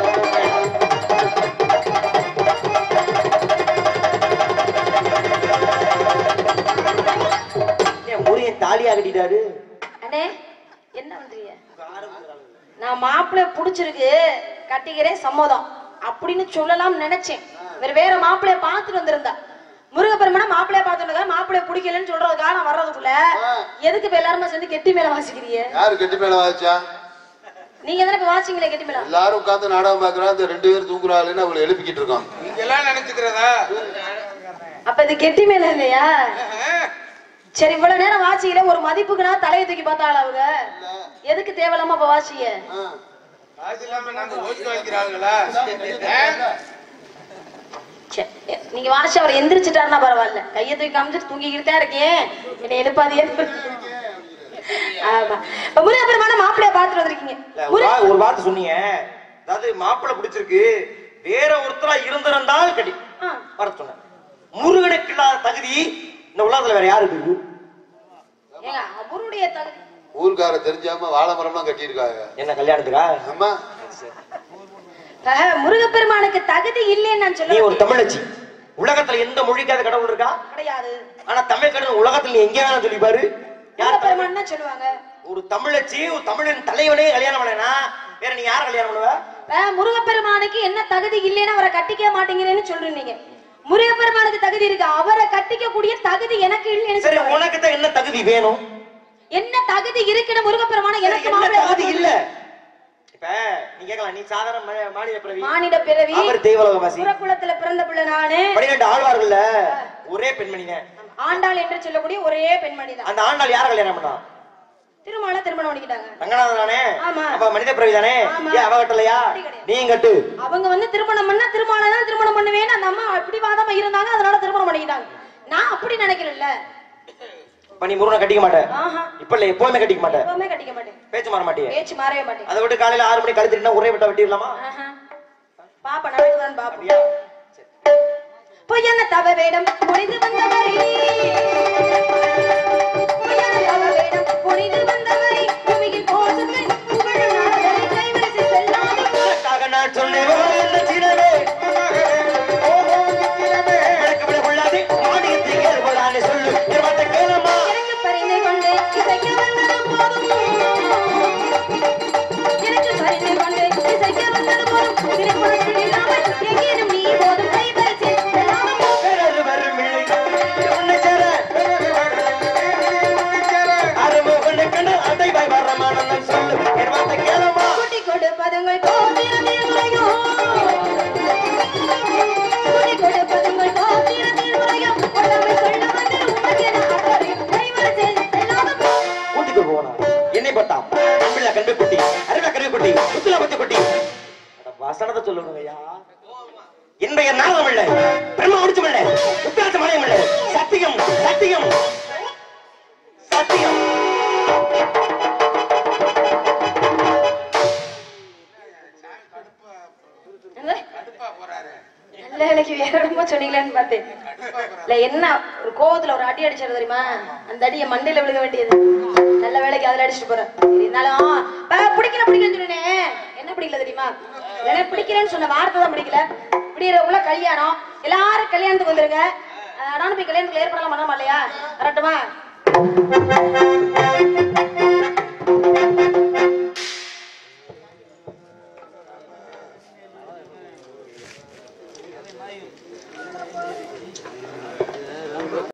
ஏன் முருகன் தாலியா கட்டிட்டாரு அண்ணே என்ன பண்றீங்க நான் மாப்பிள்ளைய பிடிச்சிருக்கு கட்டிக்கிறேன் சம்மதம் அப்படின்னு சொல்லலாம் நினைச்சேன் வேற வேற மாப்பிள்ளைய பார்த்துட்டு வந்திருந்தா முருகப்பெருமனை மாப்பிள்ளைய பார்த்துட்டு மாப்பிள்ளைய பிடிக்கலன்னு சொல்றதுக்காக நான் வர்றதுக்குள்ள எதுக்கு இப்ப எல்லாருமே சேர்ந்து கெட்டி மேல வாசிக்கிறீங்க யாரு கெட்டி மேல வாச்சா நீங்க தானே வாசிங்களே கெட்டி மேல எல்லாரும் உட்கார்ந்து நாடகம் பாக்குறா இந்த ரெண்டு பேரும் தூங்குறாளுன்னு அவங்களை எழுப்பிக்கிட்டு இருக்கோம் நீங்க எல்லாம் நினைச்சுக்கிறதா அப்ப இது கெட்டி மேல இல்லையா சரி இவ்வளவு நேரம் வாசிக்கல ஒரு மதிப்புக்குனா தலையை தூக்கி பார்த்தாள் அவங்க எதுக்கு தேவையில்லாம இப்ப வாசிய காசு இல்லாம நாங்க ஓட்டு வைக்கிறாங்களா சே, நீங்க வாசி அவர் எந்திரிச்சிட்டாருன்னா பரவாயில்ல கையை தூக்கி காமிச்சிட்டு தூங்கிக்கிட்டு தான் இருக்கேன் என்னை எழுப்பாதே ஆமா இப்ப முருகப்பெருமான மாப்பிள்ளைய பார்த்துட்டு வந்திருக்கீங்க இல்ல, ஒரு வா- ஒரு வார்த்தை சொன்னீங்க அதாவது மாப்பிள்ளை பிடிச்சிருக்கு வேற ஒருத்தரா இருந்திருந்தால் கட்டி ஆ. வர சொன்னேன் உலகத்துல வேற யாரு இருக்கு ஏங்க அவருடைய தகுதி ஊர்க்கார தெரிஞ்சாம வாழை மரம்லாம் கட்டியிருக்காங்க என்ன கல்யாணத்துக்கா ஆமா அஹ், முருகப்பெருமானுக்கு தகுதி இல்லைன்னு நான் நீ சொல்ல ஒரு தமிழச்சி உலகத்துல எந்த மொழிக்காத கடவுள் இருக்கா கிடையாது ஆனா தமிழ் கடவுள் உலகத்துல நீ எங்க வேணாலும் சொல்லி பாரு யார் தமிழ்? முருகப்பெருமான் தான் சொல்லுவாங்க ஒரு தமிழச்சி ஒரு தமிழின் தலைவனே கல்யாணம் பண்ணனா வேற நீ யார கல்யாணம் பண்ணுவ அஹ், முருகப்பெருமானுக்கு என்ன தகுதி இல்லைன்னு அவரை கட்டிக்க மாட்டேங்கிறேன்னு சொல்றீங்க முருகப்பெருமானுக்கு தகுதி இருக்கு அவரை கட்டிக்க கூடிய தகுதி எனக்கு இல்லைன்னு சரி சொல்லுவாங்க உனக்கு தான் என்ன தகுதி வேணும் என்ன தகுதி இருக்குன்னு முருகப்பெருமான சரி, எனக்கு என்ன மாப்பிள்ளை தகுதி பார்க்கணும். இல்ல இப்ப நீ கேட்கலாம் நீ சாதாரண ம- மாநில பிறவி மானிட பிறவி அவர் தெய்வலோகவாசி புறக்குளத்துல பிறந்த பிள்ளை நானு பன்னிரெண்டு ஆழ்வார்கள்ல ஒரே பெண்மணி தான் ஆண்டாள் என்று சொல்லக்கூடிய ஒரே பெண்மணி தான் அந்த ஆண்டாள் யார கல்யாணம் பண்ணா திருமண திருமணம் பண்ணிக்கிட்டாங்க ரங்கநாதன் தானே ஆமா. அப்ப மனித பிறவி தானே ஆமா. ஏன் அவ கட்டலையா அப்படி கிடையாது. நீ கட்டு அவங்க வந்து திருமணம் பண்ணா திருமணம் தான் திருமணம் பண்ணுவேன்னு அந்த அம்மா அப்படி வாதமா இருந்தாங்க அதனால திருமணம் பண்ணிக்கிட்டாங்க நான் அப்படி நினைக்கல இப்ப நீ முருகனை கட்டிக்க மாட்டேன் ஆஹா இப்ப இல்ல எப்பவுமே கட்டிக்க மாட்டேன் எப்பவுமே கட்டிக்க மாட்டேன் பேச்சு மாற மாட்டியே பேச்சு மாறவே மாட்டேன் அதை விட்டு காலையில ஆறு மணி கழுத்துட்டுனா ஒரே விட்டா வெட்டிடலாமா ஆஹா. பாப்பா நடக்குதான்னு பாப்போம் அப்படியா பொய்யான தவ வேடம் புனிது வந்தவரை பொய்யான தவ வேடம் புனிது வந்தவரை புவியில் போசத்தை புகழும் நாடகரை கைவரிசை செல்லாமல் உனக்காக நான் சொன்னேன் ஓ, என்ன சீனமே ஓஹோ, நித்திலமே. எனக்கு விட கொள்ளாதே மானியத்தை கேள்வதானே சொல்லு என் வார்த்தை கேளம்மா எனக்கு பரிந்து கொண்டு இசைக்க வந்தது போதும் எனக்கு பரிந்து கொண்டு இசைக்க வந்தது போதும் திருமணத்தில் இல்லாமல் எங்கேனும் நீ போதும் கைவரிசை செல்லாமல் போ. வேறொரு வரும் இல்லை. உன்னை சேர. அருமுகனை கண்டு அடைவாய் வரமானந்தம் சொல்லு என் வார்த்தை கேளம்மா குட்டி கொடுப்பதுங்கள் கோத்திரத்தில் முறையோ குட்டி கொடுப்பதுங்கள் கோத்திரத்தில் முறையோ கொள்ளாமை கொள்ள வந்து உமக்கு என அக்கறை கைவரிசை செல்லாமல் போ. ஊட்டிக்கு போனா என்னை பார்த்தா அன்பில்லா கல்வி குட்டி அறிவா கல்வி குட்டி முத்துலா பத்தி குட்டி அட, வசனத்தை சொல்லணுங்க ஐயா என்னுடைய நாதம் இல்லை பிரம்ம முடிச்சம் இல்லை உத்தாச மலையம் இல்லை சத்தியம் சத்தியம் சத்தியம் என்ன? நல்ல வேலைக்கு வேற ரொம்ப சொன்னீங்களேன்னு பார்த்தேன் இல்ல என்ன ஒரு கோவத்துல ஒரு அடி அடிச்சாரு தெரியுமா அந்த அடியை மண்டையில விழுக வேண்டியது நல்ல வேலைக்கு அதுல அடிச்சுட்டு போறேன் சரி, இருந்தாலும் பா, பிடிக்கல பிடிக்கலன்னு சொன்னேன் என்ன பிடிக்கல தெரியுமா எனக்கு பிடிக்கலன்னு சொன்ன வார்த்தை தான் பிடிக்கல விடியறவுல கல்யாணம் எல்லாரும் கல்யாணத்துக்கு வந்துருங்க அஹ், நானும் போய் கல்யாணத்துக்கு ஏற்படலாம் பண்ணாம இல்லையா வரட்டுமா